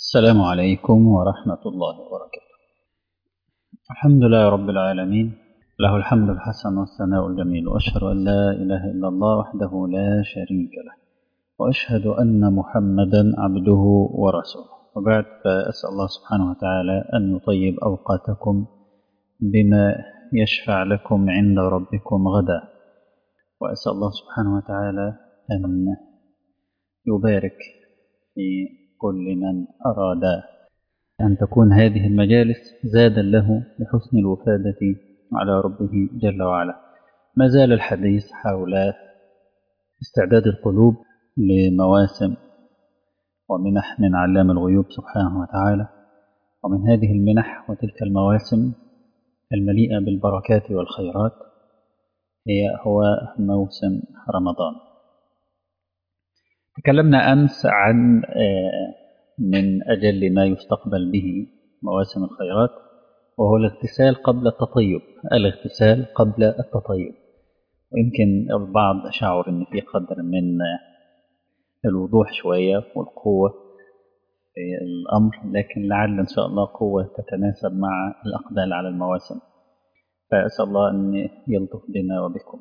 السلام عليكم ورحمة الله وبركاته الحمد لله رب العالمين له الحمد الحسن والثناء الجميل وأشهد أن لا إله إلا الله وحده لا شريك له وأشهد أن محمدا عبده ورسوله وبعد فأسأل الله سبحانه وتعالى أن يطيب أوقاتكم بما يشفع لكم عند ربكم غدا وأسأل الله سبحانه وتعالى أن يبارك في كل من أراد أن تكون هذه المجالس زادا له لحسن الوفادة على ربه جل وعلا ما زال الحديث حول استعداد القلوب لمواسم ومنح من علام الغيوب سبحانه وتعالى ومن هذه المنح وتلك المواسم المليئة بالبركات والخيرات هي هو موسم رمضان تكلمنا أمس عن من أجل ما يستقبل به مواسم الخيرات وهو الاغتسال قبل التطيب الاغتسال قبل التطيب ويمكن البعض شعر أن في قدر من الوضوح شوية والقوة في الأمر لكن لعل إن شاء الله قوة تتناسب مع الأقبال على المواسم فأسأل الله أن يلطف بنا وبكم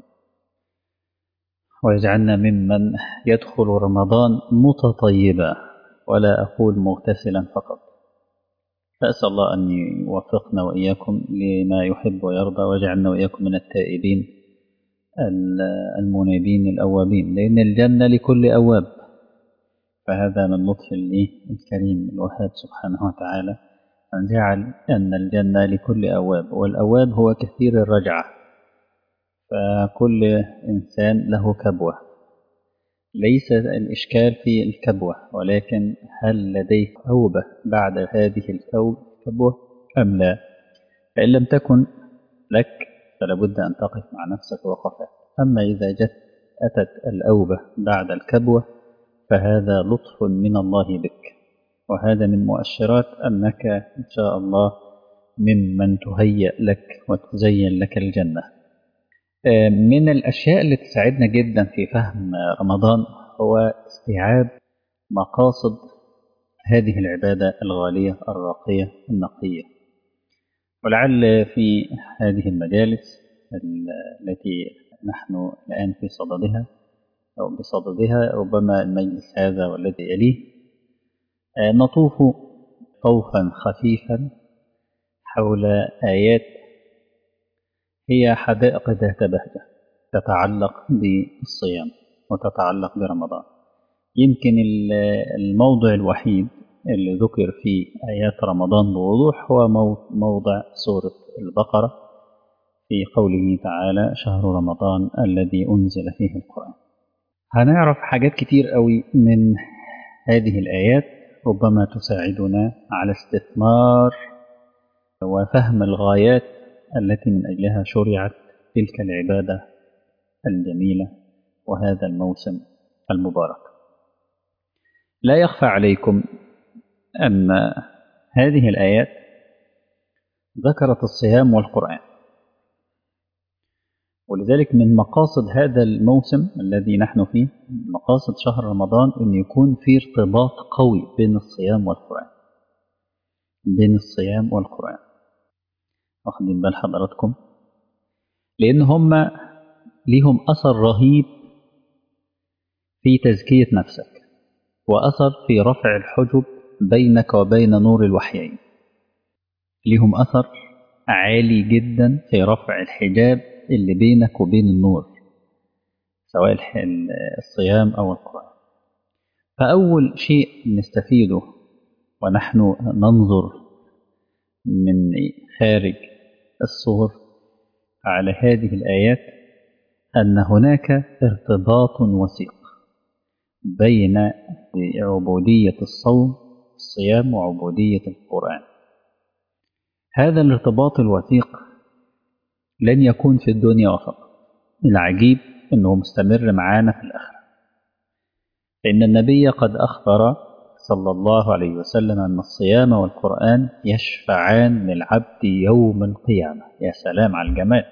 ويجعلنا ممن يدخل رمضان متطيبا ولا أقول مغتسلا فقط فأسأل الله أن يوفقنا وإياكم لما يحب ويرضى ويجعلنا وإياكم من التائبين المنيبين الأوابين لأن الجنة لكل أواب فهذا من لطف الله الكريم الوهاب سبحانه وتعالى أن جعل أن الجنة لكل أواب والأواب هو كثير الرجعة فكل إنسان له كبوة ليس الإشكال في الكبوة ولكن هل لديك توبة بعد هذه الكبوة أم لا فإن لم تكن لك فلابد أن تقف مع نفسك وقفة أما إذا جت أتت الأوبة بعد الكبوة فهذا لطف من الله بك وهذا من مؤشرات أنك إن شاء الله ممن تهيأ لك وتزين لك الجنة من الأشياء اللي تساعدنا جدا في فهم رمضان هو استيعاب مقاصد هذه العبادة الغالية الراقية النقية ولعل في هذه المجالس التي نحن الآن في صددها أو بصددها ربما المجلس هذا والذي يليه نطوف طوفا خفيفا حول آيات هي حدائق ذات بهجة تتعلق بالصيام وتتعلق برمضان يمكن الموضع الوحيد اللي ذكر فيه آيات رمضان بوضوح هو موضع سورة البقرة في قوله تعالى شهر رمضان الذي أنزل فيه القرآن هنعرف حاجات كتير قوي من هذه الآيات ربما تساعدنا على استثمار وفهم الغايات التي من أجلها شرعت تلك العبادة الجميلة وهذا الموسم المبارك لا يخفى عليكم أن هذه الآيات ذكرت الصيام والقرآن ولذلك من مقاصد هذا الموسم الذي نحن فيه مقاصد شهر رمضان أن يكون في ارتباط قوي بين الصيام والقرآن بين الصيام والقرآن واخدين بال حضراتكم لأن هم ليهم أثر رهيب في تزكية نفسك وأثر في رفع الحجب بينك وبين نور الوحيين ليهم أثر عالي جدا في رفع الحجاب اللي بينك وبين النور سواء الصيام أو القرآن فأول شيء نستفيده ونحن ننظر من خارج الصور على هذه الآيات أن هناك ارتباط وثيق بين عبودية الصوم الصيام وعبودية القرآن هذا الارتباط الوثيق لن يكون في الدنيا فقط العجيب أنه مستمر معانا في الآخرة فإن النبي قد أخبر صلى الله عليه وسلم أن الصيام والقرآن يشفعان للعبد يوم القيامة يا سلام على الجمال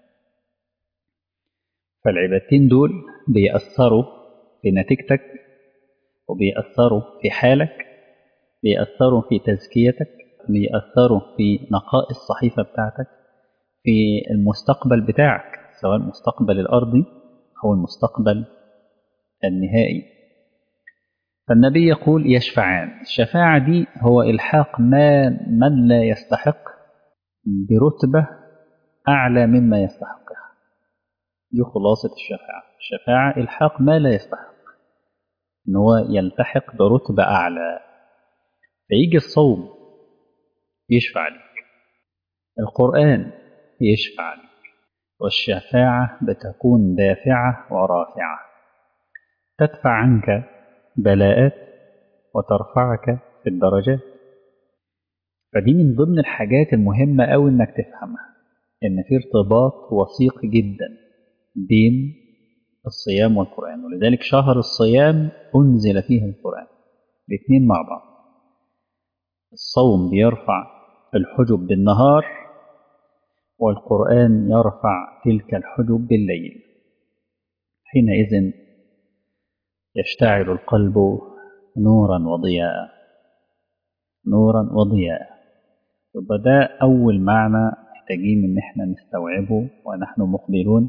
فالعبادتين دول بيأثروا في نتيجتك وبيأثروا في حالك بيأثروا في تزكيتك بيأثروا في نقاء الصحيفة بتاعتك في المستقبل بتاعك سواء المستقبل الأرضي أو المستقبل النهائي فالنبي يقول يشفعان الشفاعة دي هو إلحاق ما من لا يستحق برتبة أعلى مما يستحقها دي خلاصة الشفاعة الشفاعة إلحاق ما لا يستحق إن هو يلتحق برتبة أعلى فيجي الصوم يشفع لك القرآن يشفع لك والشفاعة بتكون دافعة ورافعة تدفع عنك بلاءات وترفعك في الدرجات فدي من ضمن الحاجات المهمة أوي إنك تفهمها إن في ارتباط وثيق جدا بين الصيام والقرآن ولذلك شهر الصيام أنزل فيه القرآن الاثنين مع بعض الصوم بيرفع الحجب بالنهار والقرآن يرفع تلك الحجب بالليل حينئذ يشتعل القلب نورا وضياء نورا وضياء يبقى ده أول معنى محتاجين إن احنا نستوعبه ونحن مقبلون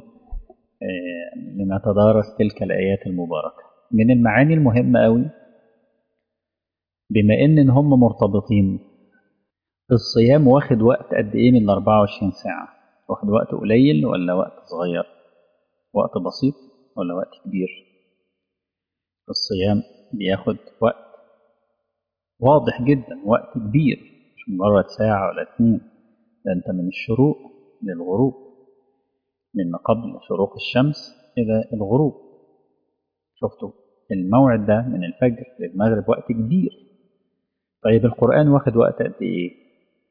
لنتدارس تلك الآيات المباركة من المعاني المهمة أوي بما إن هم مرتبطين الصيام واخد وقت قد إيه من ال 24 ساعة واخد وقت قليل ولا وقت صغير وقت بسيط ولا وقت كبير الصيام بياخد وقت واضح جدا وقت كبير مش مجرد ساعة ولا اتنين ده انت من الشروق للغروب من قبل شروق الشمس إلى الغروب شفتوا الموعد ده من الفجر للمغرب وقت كبير طيب القرآن واخد وقت قد إيه؟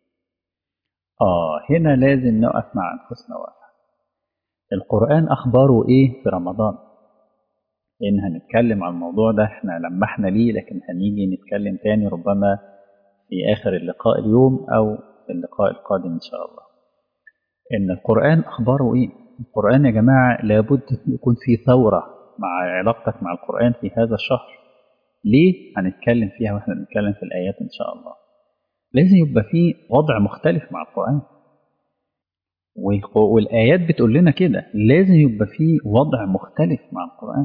آه هنا لازم نقف مع أنفسنا وقفة القرآن أخباره إيه في رمضان؟ لأن هنتكلم عن الموضوع ده إحنا لمحنا ليه لكن هنيجي نتكلم تاني ربما في آخر اللقاء اليوم أو في اللقاء القادم إن شاء الله إن القرآن أخباره إيه؟ القرآن يا جماعة لابد يكون في ثورة مع علاقتك مع القرآن في هذا الشهر ليه هنتكلم فيها واحنا بنتكلم في الآيات إن شاء الله لازم يبقى في وضع مختلف مع القرآن والآيات بتقول لنا كده لازم يبقى في وضع مختلف مع القرآن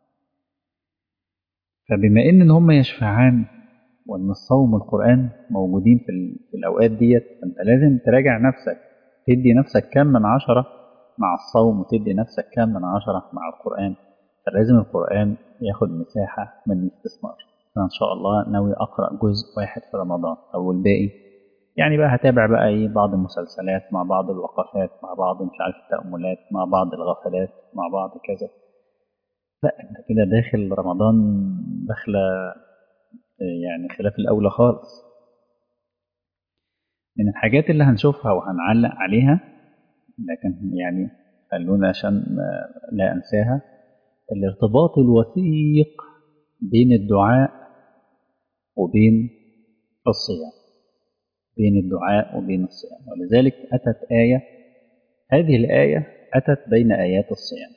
فبما إن, إن هم يشفعان وإن الصوم والقرآن موجودين في, في الأوقات ديت فأنت لازم تراجع نفسك تدي نفسك كم من عشرة مع الصوم وتدي نفسك كم من عشرة مع القرآن فلازم القرآن ياخد مساحة من الاستثمار أنا إن شاء الله ناوي أقرأ جزء واحد في رمضان أو الباقي يعني بقى هتابع بقى إيه بعض المسلسلات مع بعض الوقفات مع بعض مش عارف التأملات مع بعض الغفلات مع بعض كذا لا أنت كده داخل رمضان داخلة يعني خلاف الأولى خالص من الحاجات اللي هنشوفها وهنعلق عليها لكن يعني خلونا عشان لا أنساها الارتباط الوثيق بين الدعاء وبين الصيام بين الدعاء وبين الصيام ولذلك أتت آية هذه الآية أتت بين آيات الصيام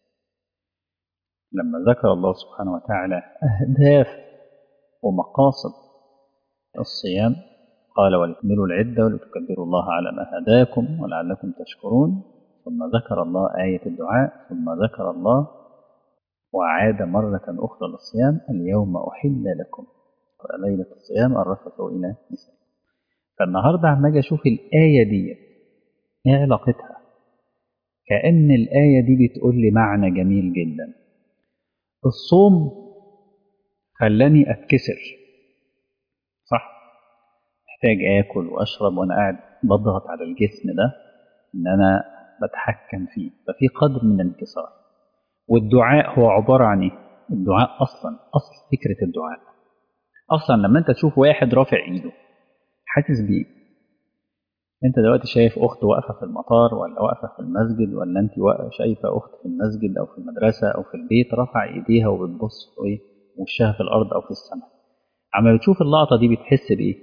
لما ذكر الله سبحانه وتعالى أهداف ومقاصد الصيام قال ولتكملوا العدة ولتكبروا الله على ما هداكم ولعلكم تشكرون ثم ذكر الله آية الدعاء ثم ذكر الله وعاد مرة أخرى للصيام اليوم أحل لكم ليلة الصيام الرفث إلى نساء فالنهاردة عم أجي أشوف الآية دي إيه علاقتها كأن الآية دي بتقول لي معنى جميل جدا الصوم خلاني أتكسر صح محتاج آكل وأشرب وأنا قاعد بضغط على الجسم ده إن أنا بتحكم فيه ففي قدر من الانكسار والدعاء هو عبارة عن إيه؟ الدعاء أصلا أصل فكرة الدعاء أصلا لما أنت تشوف واحد رافع إيده حاسس بإيه؟ أنت دلوقتي شايف أخت واقفة في المطار ولا واقفة في المسجد ولا أنت شايفة أخت في المسجد أو في المدرسة أو في البيت رافعة إيديها وبتبص في إيه؟ وشها في الأرض أو في السماء عما بتشوف اللقطة دي بتحس بإيه؟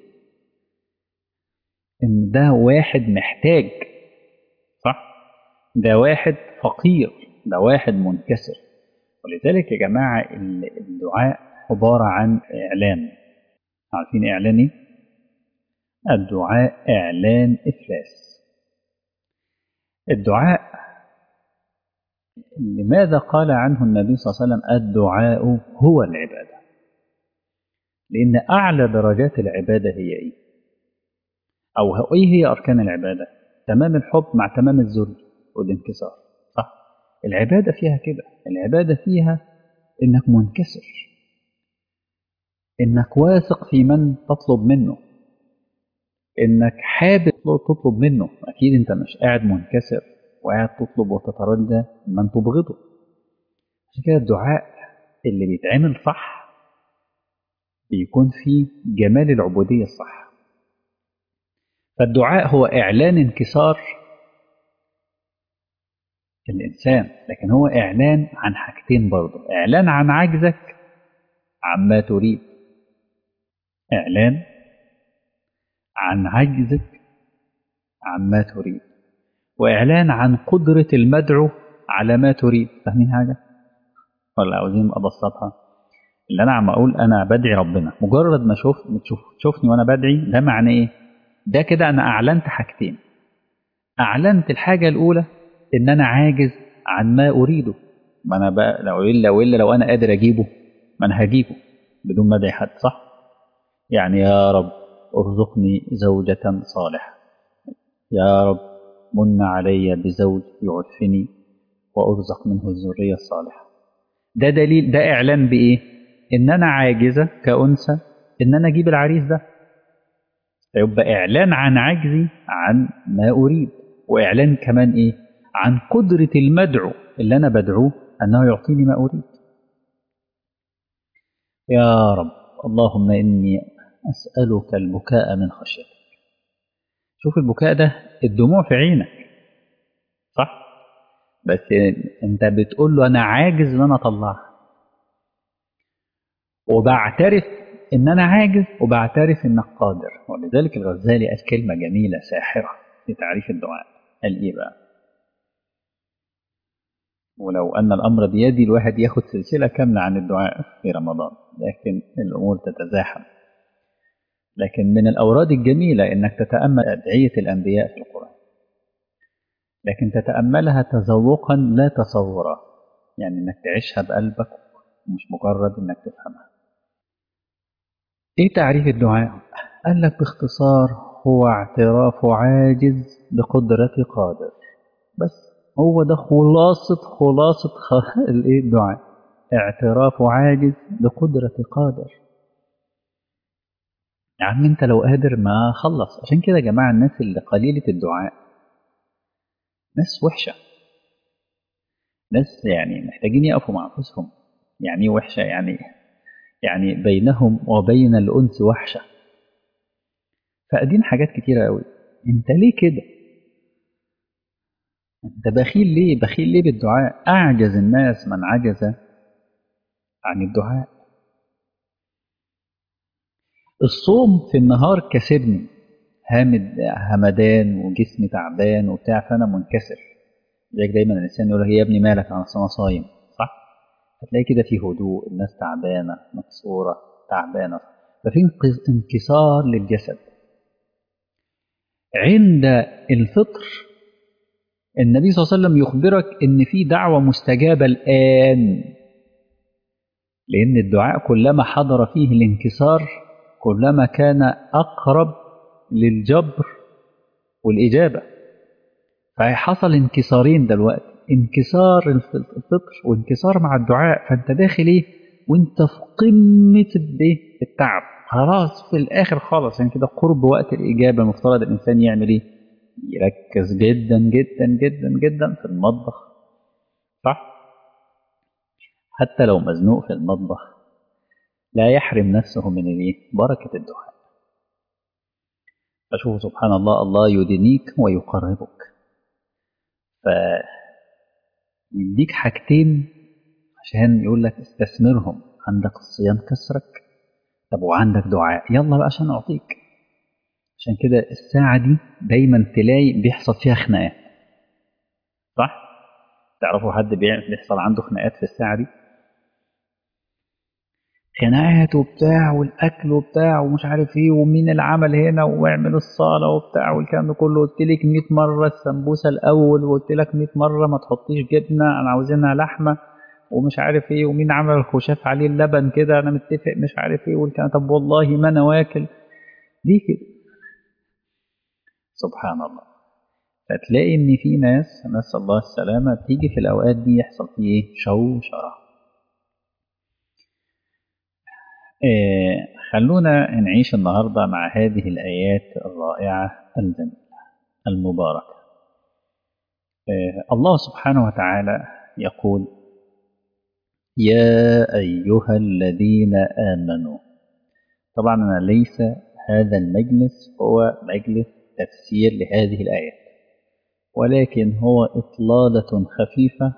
إن ده واحد محتاج صح؟ ده واحد فقير ده واحد منكسر ولذلك يا جماعة الدعاء عبارة عن إعلان عارفين إعلان إيه؟ الدعاء إعلان إفلاس الدعاء لماذا قال عنه النبي صلى الله عليه وسلم الدعاء هو العبادة لأن أعلى درجات العبادة هي إيه أو إيه هي أركان العبادة تمام الحب مع تمام الذل والانكسار صح العبادة فيها كده العبادة فيها إنك منكسر إنك واثق في من تطلب منه إنك حابب تطلب منه أكيد أنت مش قاعد منكسر وقاعد تطلب وتترجى من تبغضه عشان كده الدعاء اللي بيتعمل صح بيكون فيه جمال العبودية الصح فالدعاء هو إعلان انكسار الإنسان لكن هو إعلان عن حاجتين برضه إعلان عن عجزك عما تريد إعلان عن عجزك عما تريد وإعلان عن قدرة المدعو على ما تريد فاهمين حاجة؟ ولا عاوزين أبسطها؟ اللي أنا عم أقول أنا بدعي ربنا مجرد ما شوف تشوف تشوفني وأنا بدعي ده معناه إيه؟ ده كده أنا أعلنت حاجتين أعلنت الحاجة الأولى إن أنا عاجز عن ما أريده ما أنا بقى لو إلا وإلا لو أنا قادر أجيبه ما أنا هجيبه بدون ما أدعي حد صح؟ يعني يا رب ارزقني زوجة صالحة يا رب من علي بزوج يعفني وأرزق منه الذرية الصالحة ده دليل ده إعلان بإيه؟ إن أنا عاجزة كأنثى إن أنا أجيب العريس ده فيبقى إعلان عن عجزي عن ما أريد وإعلان كمان إيه؟ عن قدرة المدعو اللي أنا بدعوه أنه يعطيني ما أريد يا رب اللهم إني أسألك البكاء من خشيتك شوف البكاء ده الدموع في عينك صح بس انت بتقول له انا عاجز ان انا اطلعها وبعترف ان انا عاجز وبعترف انك قادر ولذلك الغزالي قال كلمه جميله ساحره في تعريف الدعاء قال ايه بقى ولو ان الامر بيدي الواحد ياخد سلسله كامله عن الدعاء في رمضان لكن الامور تتزاحم لكن من الأوراد الجميلة إنك تتأمل أدعية الأنبياء في القرآن لكن تتأملها تذوقا لا تصورا يعني إنك تعيشها بقلبك مش مجرد إنك تفهمها إيه تعريف الدعاء؟ قال لك باختصار هو اعتراف عاجز بقدرة قادر بس هو ده خلاصة خلاصة الإيه الدعاء اعتراف عاجز بقدرة قادر يا عم انت لو قادر ما خلص عشان كده يا جماعه الناس اللي قليله الدعاء ناس وحشه ناس يعني محتاجين يقفوا مع انفسهم يعني ايه وحشه يعني يعني بينهم وبين الانس وحشه فقدين حاجات كتيره قوي انت ليه كده انت بخيل ليه بخيل ليه بالدعاء اعجز الناس من عجز عن الدعاء الصوم في النهار كسبني هامد همدان وجسمي تعبان وبتاع فانا منكسر زيك دايما الانسان يقول يا ابني مالك انا انا صايم صح هتلاقي كده في هدوء الناس تعبانه مكسوره تعبانه ففي انكسار للجسد عند الفطر النبي صلى الله عليه وسلم يخبرك ان في دعوه مستجابه الان لان الدعاء كلما حضر فيه الانكسار كلما كان أقرب للجبر والإجابة فحصل انكسارين دلوقتي انكسار الفطر وانكسار مع الدعاء فأنت داخل إيه وأنت في قمة التعب خلاص في الآخر خالص يعني كده قرب وقت الإجابة المفترض الإنسان يعمل إيه يركز جدا جدا جدا جدا في المطبخ صح حتى لو مزنوق في المطبخ لا يحرم نفسه من الايه بركة الدعاء فشوف سبحان الله الله يدنيك ويقربك فيديك حاجتين عشان يقول لك استثمرهم عندك الصيام كسرك طب وعندك دعاء يلا بقى عشان اعطيك عشان كده الساعة دي دايما تلاقي بيحصل فيها خناقات صح؟ تعرفوا حد بيحصل عنده خناقات في الساعة دي؟ خناقات وبتاع والاكل وبتاع ومش عارف ايه ومين اللي عمل هنا واعمل الصاله وبتاع والكلام ده كله قلت لك 100 مره السمبوسه الاول وقلت لك 100 مره ما تحطيش جبنه انا عاوزينها لحمه ومش عارف ايه ومين عمل الخشاف عليه اللبن كده انا متفق مش عارف ايه والكلام طب والله ما انا واكل ليه كده سبحان الله فتلاقي ان في ناس نسال الله السلامه تيجي في الاوقات دي يحصل فيه ايه شوشره إيه خلونا نعيش النهارده مع هذه الايات الرائعه الجميله المباركه إيه الله سبحانه وتعالى يقول يا ايها الذين امنوا طبعا انا ليس هذا المجلس هو مجلس تفسير لهذه الايات ولكن هو اطلاله خفيفه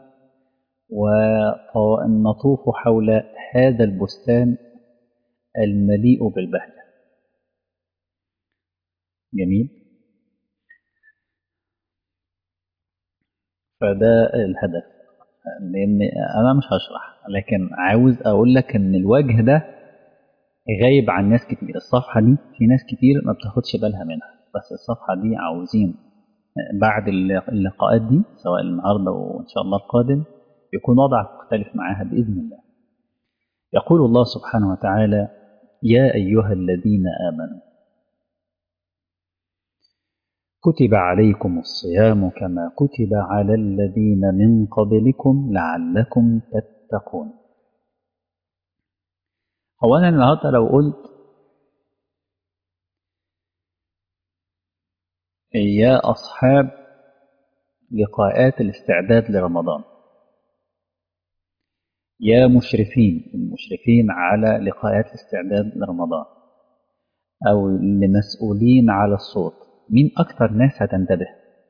ونطوف حول هذا البستان المليء بالبهجة جميل فده الهدف لأن أنا مش هشرح لكن عاوز أقول لك إن الوجه ده غايب عن ناس كتير الصفحة دي في ناس كتير ما بتاخدش بالها منها بس الصفحة دي عاوزين بعد اللقاءات دي سواء النهاردة وإن شاء الله القادم يكون وضعك مختلف معاها بإذن الله يقول الله سبحانه وتعالى يا أيها الذين آمنوا كتب عليكم الصيام كما كتب على الذين من قبلكم لعلكم تتقون هو أنا النهاردة لو قلت يا أصحاب لقاءات الاستعداد لرمضان يا مشرفين المشرفين على لقاءات الاستعداد لرمضان أو لمسؤولين على الصوت مين أكثر ناس هتنتبه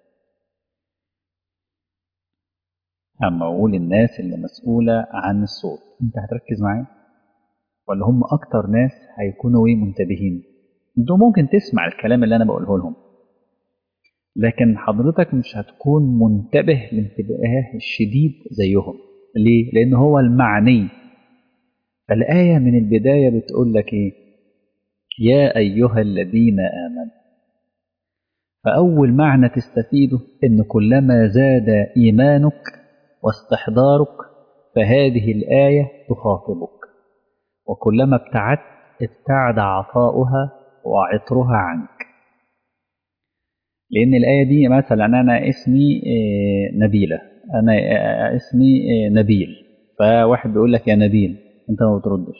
أما أقول الناس اللي مسؤولة عن الصوت أنت هتركز معايا ولا هم أكتر ناس هيكونوا إيه منتبهين أنتوا ممكن تسمع الكلام اللي أنا بقوله لهم لكن حضرتك مش هتكون منتبه الانتباه الشديد زيهم ليه؟ لأن هو المعني فالآية من البداية بتقول لك إيه؟ يا أيها الذين آمنوا فأول معنى تستفيده إن كلما زاد إيمانك واستحضارك فهذه الآية تخاطبك وكلما ابتعدت ابتعد عطاؤها وعطرها عنك لأن الآية دي مثلا أنا اسمي نبيلة أنا اسمي نبيل فواحد بيقول لك يا نبيل أنت ما بتردش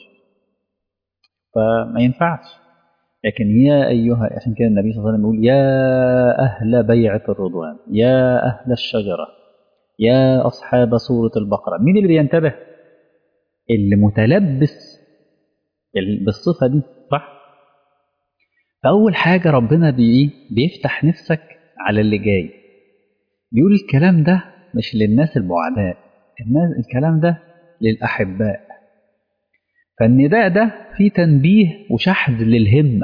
فما ينفعش لكن يا أيها عشان كده النبي صلى الله عليه وسلم يقول يا أهل بيعة الرضوان يا أهل الشجرة يا أصحاب سورة البقرة مين اللي بينتبه اللي متلبس بالصفة دي صح فأول حاجة ربنا بي بيفتح نفسك على اللي جاي بيقول الكلام ده مش للناس البعداء الناس الكلام ده للأحباء فالنداء ده فيه تنبيه وشحذ للهمة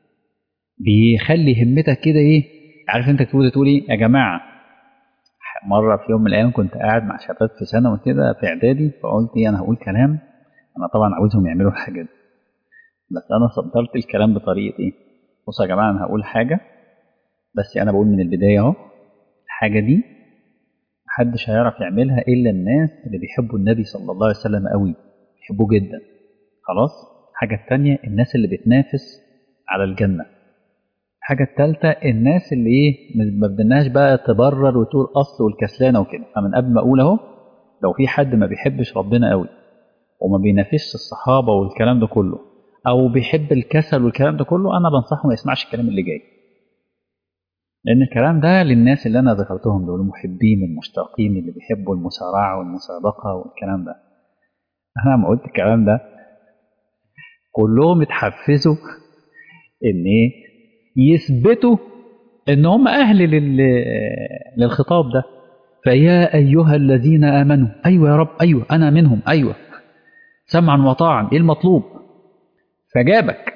بيخلي همتك كده ايه عارف انت تقول تقول ايه يا جماعة مرة في يوم من الأيام كنت قاعد مع شباب في ثانوي كده في إعدادي فقلت ايه أنا هقول كلام أنا طبعا عاوزهم يعملوا الحاجة دي بس أنا صدرت الكلام بطريقة ايه بصوا يا جماعة أنا هقول حاجة بس أنا بقول من البداية أهو الحاجة دي محدش هيعرف يعملها إلا الناس اللي بيحبوا النبي صلى الله عليه وسلم قوي بيحبوه جدا خلاص الحاجة التانية الناس اللي بتنافس على الجنة الحاجة التالتة الناس اللي ايه ما بدناش بقى تبرر وتقول أصل والكسلانة وكده فمن قبل ما أقول أهو لو في حد ما بيحبش ربنا قوي وما بينافسش الصحابة والكلام ده كله أو بيحب الكسل والكلام ده كله أنا بنصحه ما يسمعش الكلام اللي جاي لأن الكلام ده للناس اللي أنا ذكرتهم دول المحبين المشتاقين اللي بيحبوا المسارعة والمسابقة والكلام ده أنا لما قلت الكلام ده كلهم اتحفزوا ان ايه يثبتوا ان هم اهل لل... للخطاب ده فيا ايها الذين امنوا ايوه يا رب ايوه انا منهم ايوه سمعا وطاعا ايه المطلوب فجابك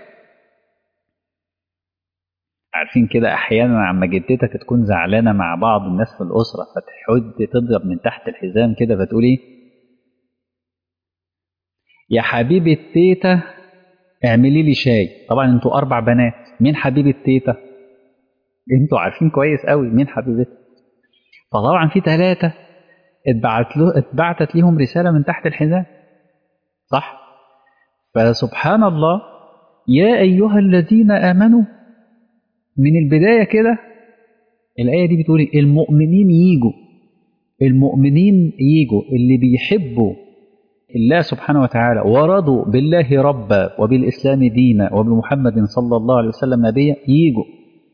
عارفين كده احيانا عما جدتك تكون زعلانه مع بعض الناس في الاسره فتحد تضرب من تحت الحزام كده فتقول ايه يا حبيبة تيتا اعملي لي شاي طبعا انتوا اربع بنات مين حبيبة تيتا انتوا عارفين كويس قوي مين حبيبتها فطبعا في ثلاثة اتبعت له اتبعتت ليهم رسالة من تحت الحزام صح فسبحان الله يا أيها الذين آمنوا من البداية كده الآية دي بتقول المؤمنين يجوا المؤمنين يجوا اللي بيحبوا الله سبحانه وتعالى ورضوا بالله ربا وبالإسلام دينا وبمحمد صلى الله عليه وسلم نبيا يجوا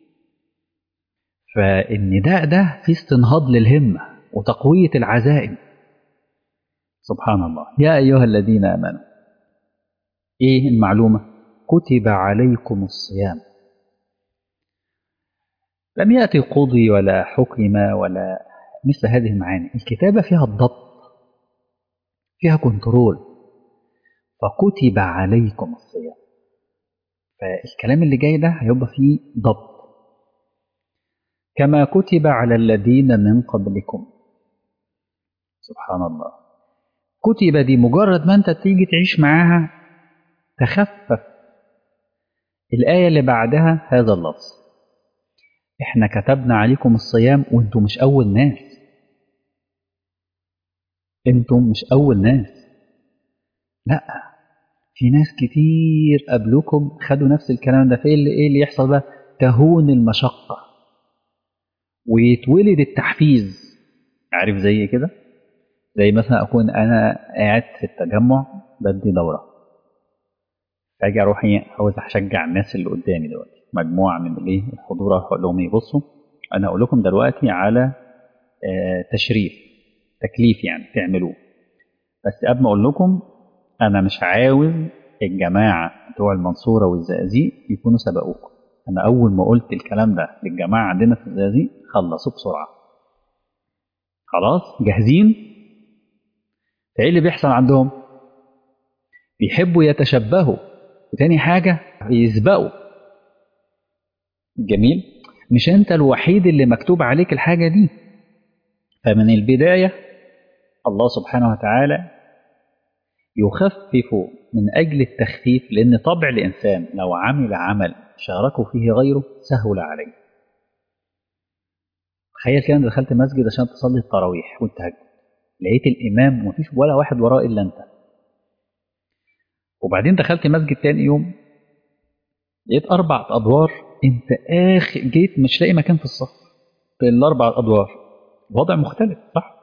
فالنداء ده في استنهاض للهمة وتقوية العزائم سبحان الله يا أيها الذين آمنوا إيه المعلومة كتب عليكم الصيام لم يأتي قضي ولا حكم ولا مثل هذه المعاني الكتابة فيها الضبط فيها كنترول فكتب عليكم الصيام فالكلام اللي جاي ده هيبقى فيه ضبط كما كتب على الذين من قبلكم سبحان الله كتب دي مجرد ما انت تيجي تعيش معاها تخفف الآية اللي بعدها هذا اللفظ احنا كتبنا عليكم الصيام وانتم مش أول ناس انتم مش أول ناس لا في ناس كتير قبلكم خدوا نفس الكلام ده في اللي ايه اللي يحصل بقى تهون المشقة ويتولد التحفيز عارف زي كده زي مثلا أكون أنا قاعد في التجمع بدي دورة فاجي اروح ايه عاوز اشجع الناس اللي قدامي دلوقتي مجموعه من الايه الحضور اقول لهم ايه بصوا انا اقول لكم دلوقتي على آه تشريف تكليف يعني تعملوه بس قبل ما اقول لكم انا مش عاوز الجماعه بتوع المنصوره والزقازيق يكونوا سبقوكم انا اول ما قلت الكلام ده للجماعه عندنا في الزقازيق خلصوا بسرعه خلاص جاهزين فايه اللي بيحصل عندهم بيحبوا يتشبهوا وتاني حاجة يسبقوا جميل مش انت الوحيد اللي مكتوب عليك الحاجة دي فمن البداية الله سبحانه وتعالى يخفف من أجل التخفيف لأن طبع الإنسان لو عمل عمل شاركه فيه غيره سهل عليه تخيل كده دخلت مسجد عشان تصلي التراويح والتهجد لقيت الإمام ومفيش ولا واحد وراه إلا أنت وبعدين دخلت مسجد تاني يوم لقيت أربع أدوار أنت آخر جيت مش لاقي مكان في الصف في الأربع أدوار وضع مختلف صح؟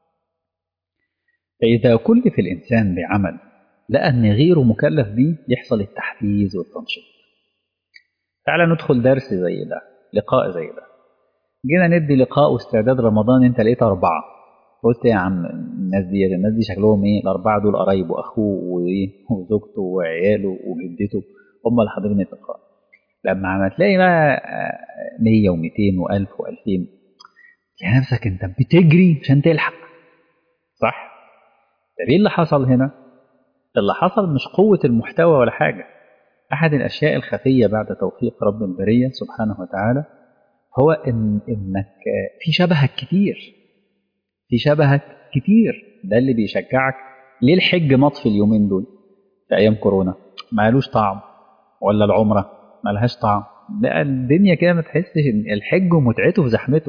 فإذا كلف الإنسان بعمل لقى أن غيره مكلف بيه يحصل التحفيز والتنشيط تعالى ندخل درس زي ده لقاء زي ده جينا ندي لقاء واستعداد رمضان أنت لقيت أربعة قلت يا عم الناس دي الناس دي شكلهم ايه الاربعه دول قرايب واخوه وايه وزوجته وعياله وجدته هم اللي حاضرين اللقاء لما تلاقي بقى 100 و200 و1000 و2000 تلاقي نفسك انت بتجري عشان تلحق صح طب ايه اللي حصل هنا اللي حصل مش قوه المحتوى ولا حاجه احد الاشياء الخفيه بعد توفيق رب البريه سبحانه وتعالى هو إن انك في شبهك كتير في شبهك كتير ده اللي بيشجعك ليه الحج مطفي اليومين دول في ايام كورونا مالوش طعم ولا العمره ملهاش طعم لا الدنيا كده ما تحسش ان الحج ومتعته في زحمته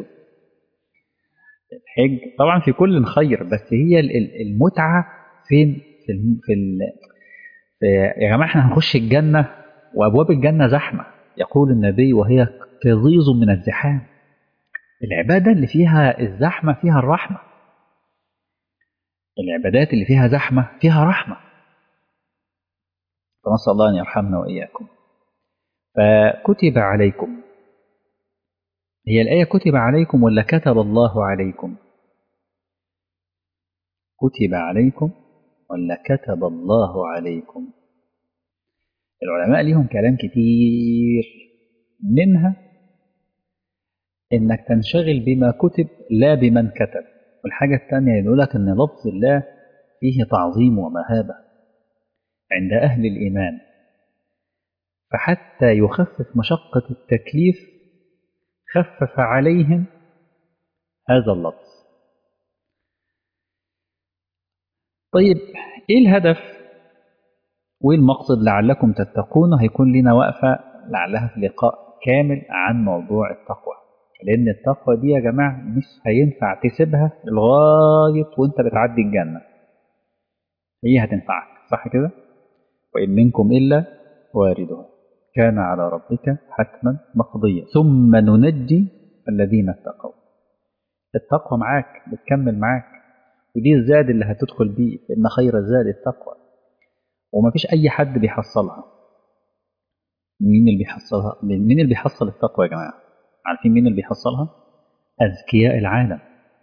الحج طبعا في كل خير بس هي المتعه فين في الم... في, ال... في يا جماعه احنا هنخش الجنه وابواب الجنه زحمه يقول النبي وهي كظيظ من الزحام العباده اللي فيها الزحمه فيها الرحمه العبادات اللي فيها زحمة فيها رحمة فنسأل الله أن يرحمنا وإياكم فكتب عليكم هي الآية كتب عليكم ولا كتب الله عليكم كتب عليكم ولا كتب الله عليكم العلماء ليهم كلام كتير منها انك تنشغل بما كتب لا بمن كتب والحاجة الثانية يقول لك أن لفظ الله فيه تعظيم ومهابة عند أهل الإيمان فحتى يخفف مشقة التكليف خفف عليهم هذا اللفظ طيب إيه الهدف والمقصد لعلكم تتقون هيكون لنا وقفة لعلها في لقاء كامل عن موضوع التقوى لأن التقوى دي يا جماعة مش هينفع تسيبها لغاية وانت بتعدي الجنة هي هتنفعك صح كده وإن منكم إلا واردها كان على ربك حتما مقضيا ثم ننجي الذين اتقوا التقوى معاك بتكمل معاك ودي الزاد اللي هتدخل بيه إن خير الزاد التقوى ومفيش أي حد بيحصلها مين اللي بيحصلها مين اللي بيحصل التقوى يا جماعة عارفين مين اللي بيحصلها أذكياء العالم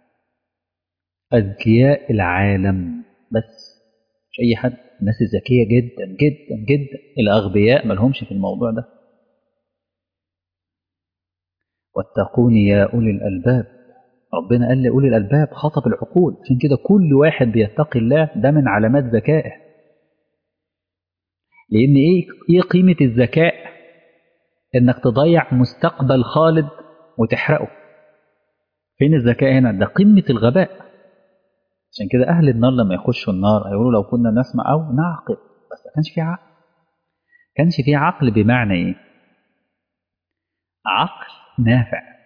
أذكياء العالم بس مش أي حد الناس الذكية جدا جدا جدا الأغبياء ملهمش في الموضوع ده واتقون يا أولي الألباب ربنا قال لأولي الألباب خطب العقول عشان كده كل واحد بيتقي الله ده من علامات ذكائه لأن إيه إيه قيمة الذكاء إنك تضيع مستقبل خالد وتحرقه فين الذكاء هنا ده قمة الغباء عشان كده أهل النار لما يخشوا النار هيقولوا لو كنا نسمع أو نعقل بس ما كانش في عقل كانش في عقل بمعنى إيه عقل نافع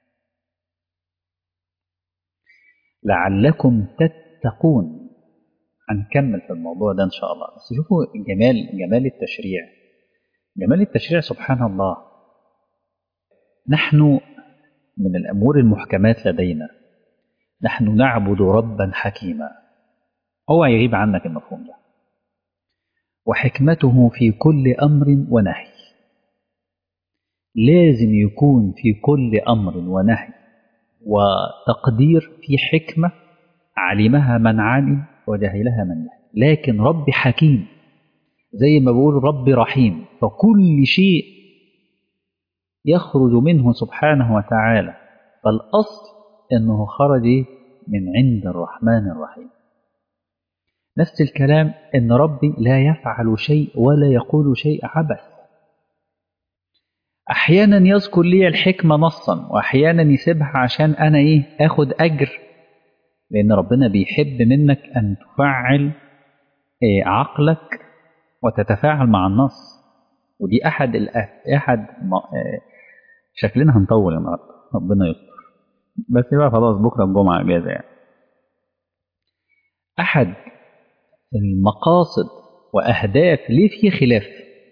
لعلكم تتقون هنكمل في الموضوع ده إن شاء الله بس شوفوا جمال جمال التشريع جمال التشريع سبحان الله نحن من الأمور المحكمات لدينا نحن نعبد ربا حكيما اوعى يغيب عنك المفهوم ده وحكمته في كل أمر ونهي لازم يكون في كل أمر ونهي وتقدير في حكمة علمها من علم وجهلها من جهل لكن رب حكيم زي ما بقول رب رحيم فكل شيء يخرج منه سبحانه وتعالى فالأصل أنه خرج من عند الرحمن الرحيم نفس الكلام أن ربي لا يفعل شيء ولا يقول شيء عبث أحيانا يذكر لي الحكمة نصا وأحيانا يسيبها عشان أنا إيه أخد أجر لأن ربنا بيحب منك أن تفعل إيه عقلك وتتفاعل مع النص ودي أحد أحد شكلنا هنطول النهارده ربنا يستر بس بقى خلاص بكره الجمعه اجازه يعني احد المقاصد واهداف ليه في خلاف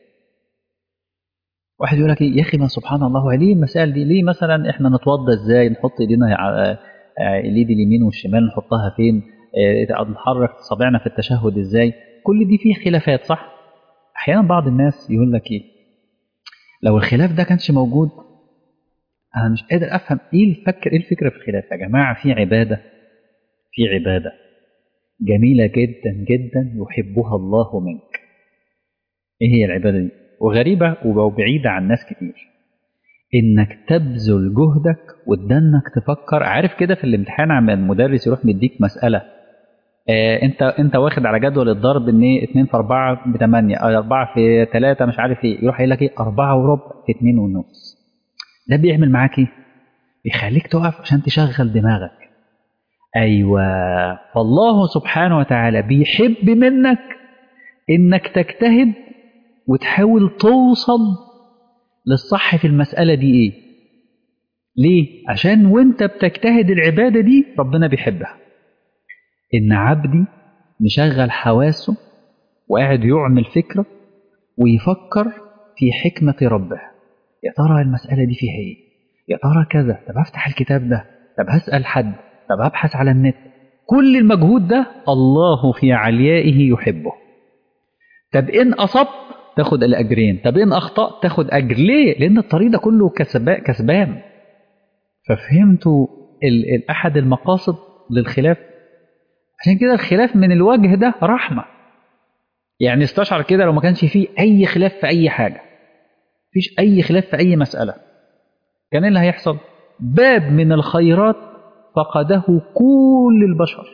واحد يقول لك يا اخي ما سبحان الله ليه المسائل دي ليه مثلا احنا نتوضى ازاي نحط ايدينا اليد اليمين والشمال نحطها فين نحرك صابعنا في التشهد ازاي كل دي فيه خلافات صح احيانا بعض الناس يقول لك ايه لو الخلاف ده كانش موجود انا مش قادر افهم ايه الفكر ايه الفكره في الخلاف يا جماعه في عباده في عباده جميله جدا جدا يحبها الله منك ايه هي العباده دي وغريبه وبعيده عن ناس كتير انك تبذل جهدك وتدنك تفكر عارف كده في الامتحان عم المدرس يروح مديك مساله آه انت انت واخد على جدول الضرب ان ايه 2 في 4 ب 8 4 في 3 مش عارف ايه يروح قايل لك ايه 4 وربع في 2 ونص ده بيعمل معاك ايه بيخليك تقف عشان تشغل دماغك ايوه فالله سبحانه وتعالى بيحب منك انك تجتهد وتحاول توصل للصح في المسألة دي ايه ليه عشان وانت بتجتهد العبادة دي ربنا بيحبها ان عبدي مشغل حواسه وقاعد يعمل فكرة ويفكر في حكمة ربه يا ترى المسألة دي فيها ايه يا ترى كذا طب افتح الكتاب ده طب هسأل حد طب ابحث على النت كل المجهود ده الله في عليائه يحبه طب ان اصبت تاخد الاجرين طب ان اخطات تاخد اجر ليه لان الطريق ده كله كسبان كسبان ففهمتوا احد المقاصد للخلاف عشان كده الخلاف من الوجه ده رحمه يعني استشعر كده لو ما كانش فيه اي خلاف في اي حاجه مفيش اي خلاف في اي مساله كان ايه اللي هيحصل باب من الخيرات فقده كل البشر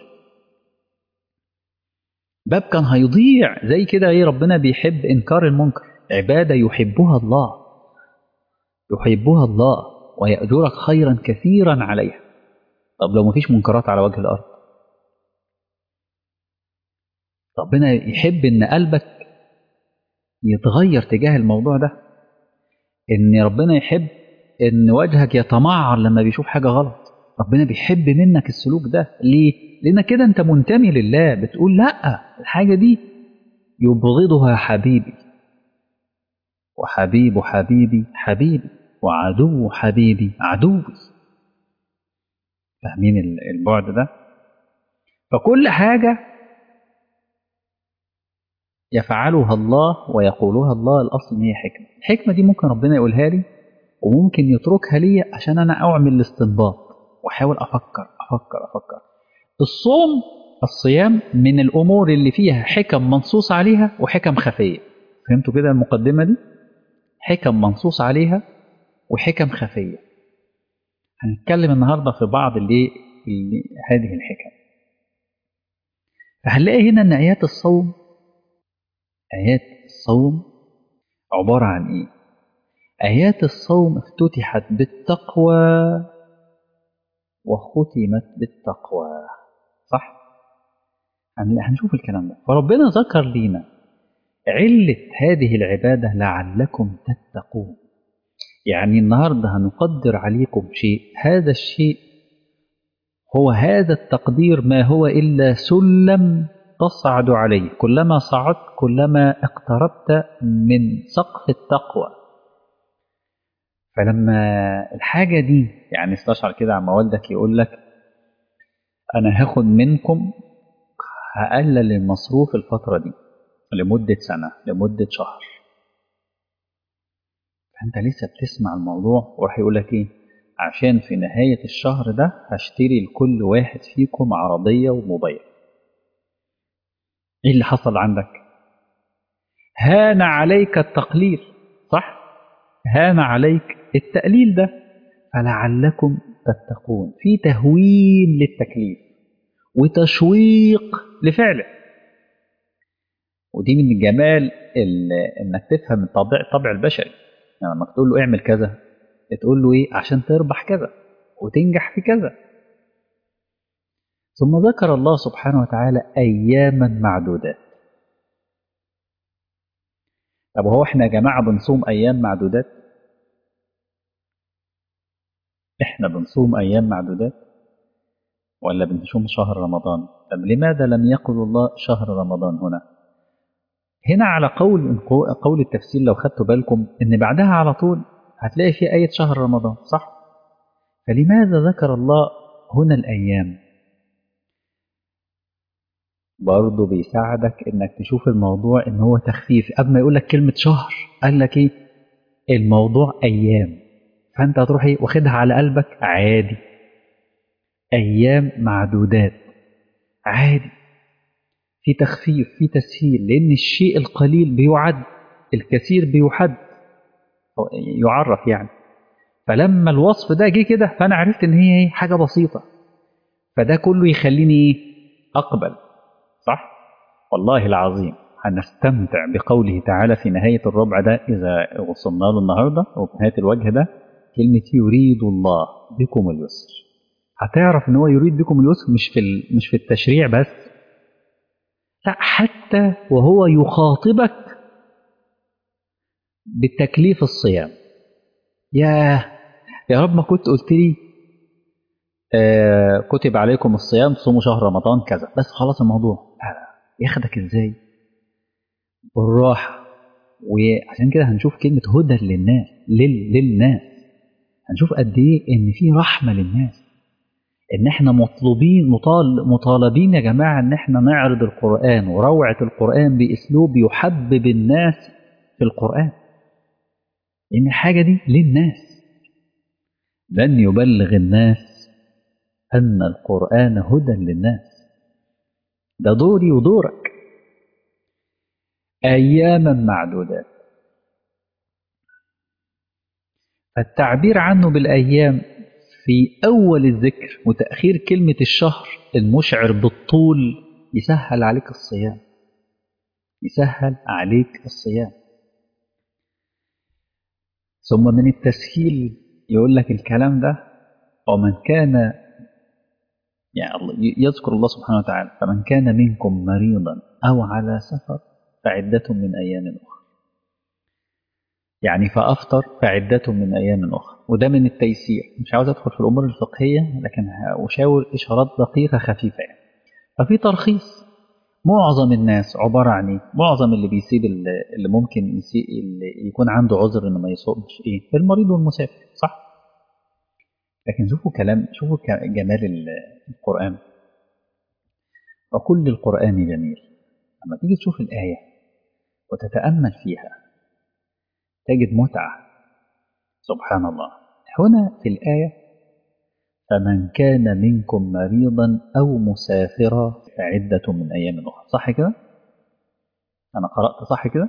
باب كان هيضيع زي كده ايه ربنا بيحب انكار المنكر عباده يحبها الله يحبها الله ويأجرك خيرا كثيرا عليها طب لو مفيش منكرات على وجه الارض ربنا يحب ان قلبك يتغير تجاه الموضوع ده ان ربنا يحب ان وجهك يتمعر لما بيشوف حاجه غلط ربنا بيحب منك السلوك ده ليه لان كده انت منتمي لله بتقول لا الحاجه دي يبغضها حبيبي وحبيب حبيبي حبيبي وعدو حبيبي عدوي فاهمين البعد ده فكل حاجه يفعلها الله ويقولها الله الاصل ان هي حكمه الحكمه دي ممكن ربنا يقولها لي وممكن يتركها لي عشان انا اعمل الاستنباط واحاول افكر افكر افكر الصوم الصيام من الامور اللي فيها حكم منصوص عليها وحكم خفيه فهمتوا كده المقدمه دي حكم منصوص عليها وحكم خفيه هنتكلم النهارده في بعض اللي هذه الحكم فهنلاقي هنا ان ايات الصوم ايات الصوم عباره عن ايه ايات الصوم افتتحت بالتقوى وختمت بالتقوى صح هنشوف الكلام ده فربنا ذكر لينا علة هذه العبادة لعلكم تتقون يعني النهاردة هنقدر عليكم شيء هذا الشيء هو هذا التقدير ما هو إلا سلم تصعد عليه كلما صعدت كلما اقتربت من سقف التقوى فلما الحاجة دي يعني استشعر كده عما والدك يقول لك أنا هاخد منكم هقلل المصروف الفترة دي لمدة سنة لمدة شهر فأنت لسه بتسمع الموضوع وراح يقول لك إيه عشان في نهاية الشهر ده هشتري لكل واحد فيكم عربية وموبايل إيه اللي حصل عندك هان عليك التقليل صح هان عليك التقليل ده فلعلكم تتقون في تهوين للتكليف وتشويق لفعله ودي من جمال انك تفهم الطبع الطبع البشري يعني لما تقول له اعمل كذا تقول له ايه عشان تربح كذا وتنجح في كذا ثم ذكر الله سبحانه وتعالى اياما معدودات طب هو احنا يا جماعه بنصوم ايام معدودات احنا بنصوم ايام معدودات ولا بنصوم شهر رمضان طب لماذا لم يقل الله شهر رمضان هنا هنا على قول قول التفسير لو خدتوا بالكم ان بعدها على طول هتلاقي في آية شهر رمضان صح فلماذا ذكر الله هنا الأيام برضه بيساعدك انك تشوف الموضوع ان هو تخفيف قبل ما يقول لك كلمة شهر قال لك ايه الموضوع ايام فانت هتروح ايه واخدها على قلبك عادي ايام معدودات عادي في تخفيف في تسهيل لان الشيء القليل بيعد الكثير بيحد يعرف يعني فلما الوصف ده جه كده فانا عرفت ان هي حاجه بسيطه فده كله يخليني ايه اقبل صح والله العظيم هنستمتع بقوله تعالى في نهاية الربع ده إذا وصلنا له النهاردة وفي نهاية الوجه ده كلمة يريد الله بكم اليسر هتعرف ان هو يريد بكم اليسر مش في مش في التشريع بس لا حتى وهو يخاطبك بالتكليف الصيام يا يا رب ما كنت قلت لي آه كتب عليكم الصيام صوموا شهر رمضان كذا بس خلاص الموضوع ياخدك ازاي بالراحة وعشان كده هنشوف كلمة هدى للناس لل... للناس هنشوف قد ايه ان في رحمة للناس ان احنا مطلوبين مطال... مطالبين يا جماعة ان احنا نعرض القرآن وروعة القرآن باسلوب يحبب الناس في القرآن لان الحاجة دي للناس لن يبلغ الناس أن القرآن هدى للناس ده دوري ودورك أياما معدودات التعبير عنه بالأيام في أول الذكر وتأخير كلمة الشهر المشعر بالطول يسهل عليك الصيام يسهل عليك الصيام ثم من التسهيل يقول لك الكلام ده ومن كان يعني يذكر الله سبحانه وتعالى فمن كان منكم مريضا أو على سفر فعدة من أيام أخرى يعني فأفطر فعدة من أيام أخرى وده من التيسير مش عاوز أدخل في الأمور الفقهية لكن أشاور إشارات دقيقة خفيفة يعني. ففي ترخيص معظم الناس عبارة عن إيه؟ معظم اللي بيسيب اللي ممكن يسيب اللي يكون عنده عذر إنه ما يصومش إيه؟ المريض والمسافر صح؟ لكن شوفوا كلام شوفوا جمال القرآن وكل القرآن جميل لما تيجي تشوف الآية وتتأمل فيها تجد متعة سبحان الله هنا في الآية فمن كان منكم مريضا أو مسافرا فعدة من أيام أخرى صح كده؟ أنا قرأت صح كده؟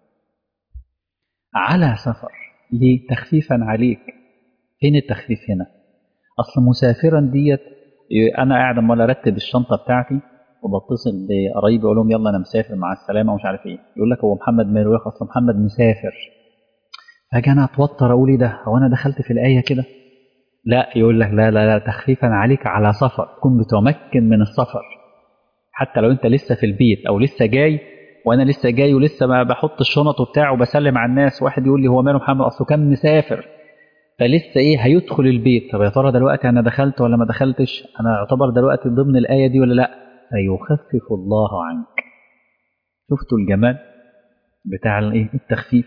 على سفر ليه؟ تخفيفا عليك فين التخفيف هنا؟ أصل مسافرا ديت أنا قاعد أمال أرتب الشنطة بتاعتي وبتصل بقرايبي أقول لهم يلا أنا مسافر مع السلامة ومش عارف إيه يقول لك هو محمد ماله يا أصل محمد مسافر فاجي أنا أتوتر أقول إيه ده هو أنا دخلت في الآية كده لا يقول لك لا لا لا تخفيفا عليك على سفر تكون متمكن من السفر حتى لو انت لسه في البيت او لسه جاي وانا لسه جاي ولسه ما بحط الشنط وبتاع وبسلم على الناس واحد يقول لي هو ماله محمد اصله كان مسافر فلسه ايه هيدخل البيت طب يا ترى دلوقتي انا دخلت ولا ما دخلتش انا اعتبر دلوقتي ضمن الايه دي ولا لا فيخفف الله عنك شفتوا الجمال بتاع الايه التخفيف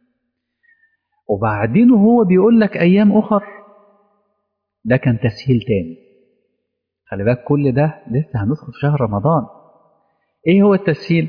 وبعدين هو بيقول لك ايام اخر ده كان تسهيل تاني خلي بالك كل ده لسه هندخل في شهر رمضان ايه هو التسهيل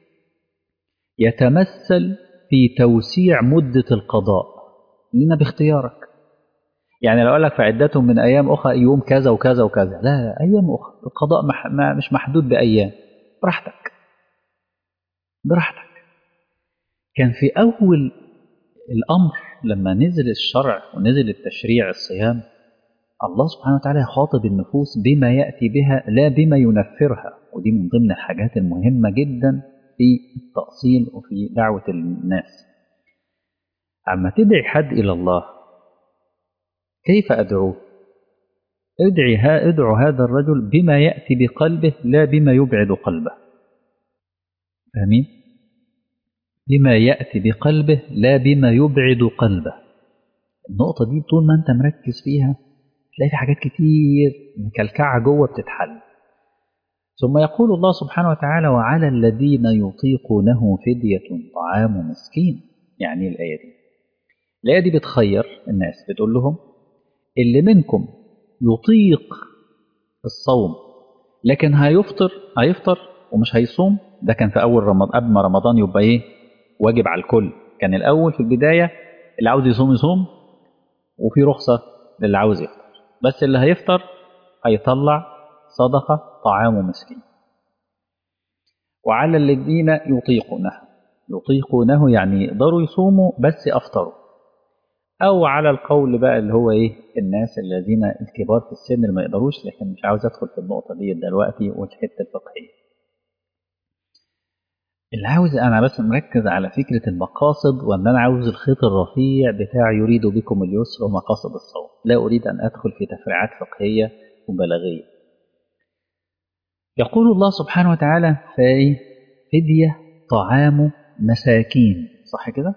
يتمثل في توسيع مدة القضاء لنا باختيارك يعني لو قال لك فعدة من أيام أخرى يوم كذا وكذا وكذا لا, لا أيام أخرى القضاء مح ما مش محدود بأيام براحتك براحتك كان في أول الأمر لما نزل الشرع ونزل التشريع الصيام الله سبحانه وتعالى يخاطب النفوس بما يأتي بها لا بما ينفرها ودي من ضمن الحاجات المهمة جدا في التأصيل وفي دعوة الناس أما تدعي حد إلى الله كيف أدعوه ادعي ها ادعو هذا الرجل بما يأتي بقلبه لا بما يبعد قلبه فاهمين بما يأتي بقلبه لا بما يبعد قلبه النقطة دي طول ما أنت مركز فيها تلاقي في حاجات كتير مكلكعة جوه بتتحل ثم يقول الله سبحانه وتعالى وعلى الذين يطيقونه فدية طعام مسكين يعني الآية دي الآية دي بتخير الناس بتقول لهم اللي منكم يطيق الصوم لكن هيفطر هيفطر ومش هيصوم ده كان في أول رمضان قبل ما رمضان يبقى إيه واجب على الكل كان الأول في البداية اللي عاوز يصوم يصوم وفي رخصة للي عاوز يفطر بس اللي هيفطر هيطلع صدقة طعام مسكين وعلى الذين يطيقونه يطيقونه يعني يقدروا يصوموا بس أفطروا أو على القول بقى اللي هو إيه الناس الذين الكبار في السن اللي ما يقدروش لكن مش عاوز أدخل في النقطة دي دلوقتي والحتة الفقهية اللي عاوز أنا بس مركز على فكرة المقاصد وأن أنا عاوز الخيط الرفيع بتاع يريد بكم اليسر ومقاصد الصوم لا أريد أن أدخل في تفريعات فقهية وبلاغية يقول الله سبحانه وتعالى في فدية طعام مساكين صح كده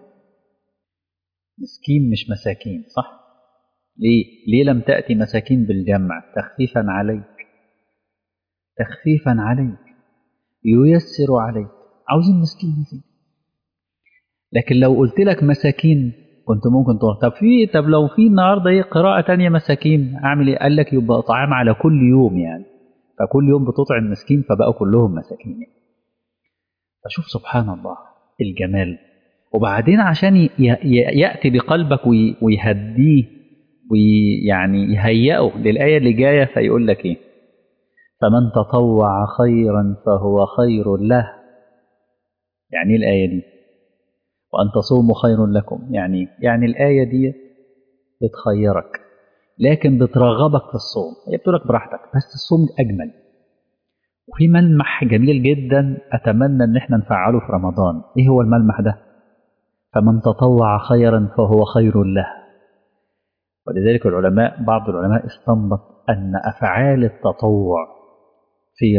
مسكين مش مساكين صح ليه ليه لم تأتي مساكين بالجمع تخفيفا عليك تخفيفا عليك ييسر عليك عاوزين مسكين مسكين لكن لو قلت لك مساكين كنت ممكن تقول طب في طب لو في النهارده ايه قراءة تانية مساكين اعمل ايه؟ قال لك يبقى طعام على كل يوم يعني فكل يوم بتطعم مسكين فبقوا كلهم مساكين يعني. فشوف سبحان الله الجمال وبعدين عشان يأتي بقلبك ويهديه ويعني يهيئه للآية اللي جاية فيقول لك إيه فمن تطوع خيرا فهو خير له يعني الآية دي وأن تصوموا خير لكم يعني يعني الآية دي بتخيرك لكن بترغبك في الصوم هي بتقولك براحتك بس الصوم أجمل وفي ملمح جميل جدا أتمنى أن احنا نفعله في رمضان إيه هو الملمح ده فمن تطوع خيرا فهو خير له ولذلك العلماء بعض العلماء استنبط أن أفعال التطوع في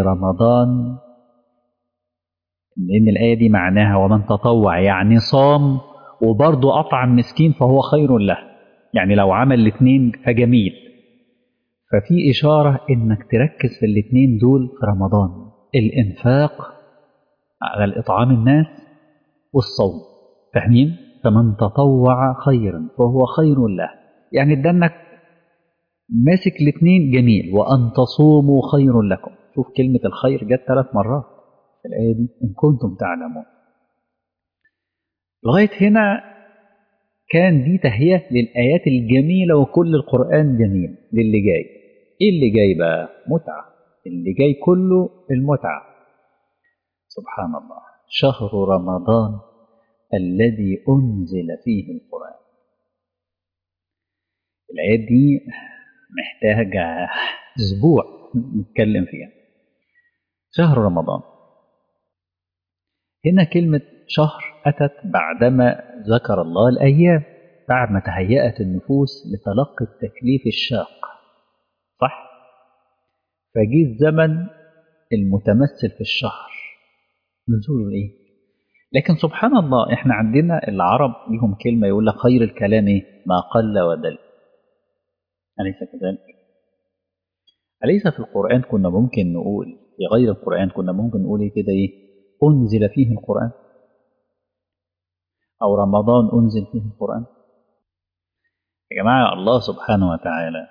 رمضان لأن الآية دي معناها ومن تطوع يعني صام وبرضه أطعم مسكين فهو خير له يعني لو عمل الاثنين فجميل ففي إشارة إنك تركز في الاثنين دول في رمضان الإنفاق على الإطعام الناس والصوم فاهمين؟ فمن تطوع خيرا فهو خير له يعني ده انك ماسك الاثنين جميل وأن تصوموا خير لكم شوف كلمة الخير جت ثلاث مرات في الآية دي إن كنتم تعلمون لغاية هنا كان دي تهيئة للآيات الجميلة وكل القرآن جميل للي جاي إيه اللي جاي بقى متعة اللي جاي كله المتعة سبحان الله شهر رمضان الذي أنزل فيه القرآن الآيات دي محتاجة أسبوع نتكلم فيها شهر رمضان هنا كلمة شهر أتت بعدما ذكر الله الأيام بعد ما تهيأت النفوس لتلقي التكليف الشاق صح؟ فجي الزمن المتمثل في الشهر نزول إيه؟ لكن سبحان الله إحنا عندنا العرب ليهم كلمة يقول لك خير الكلام إيه؟ ما قل ودل أليس كذلك؟ أليس في القرآن كنا ممكن نقول في غير القرآن كنا ممكن نقول إيه كده إيه؟ أنزل فيه القرآن أو رمضان أنزل فيه القرآن يا جماعة الله سبحانه وتعالى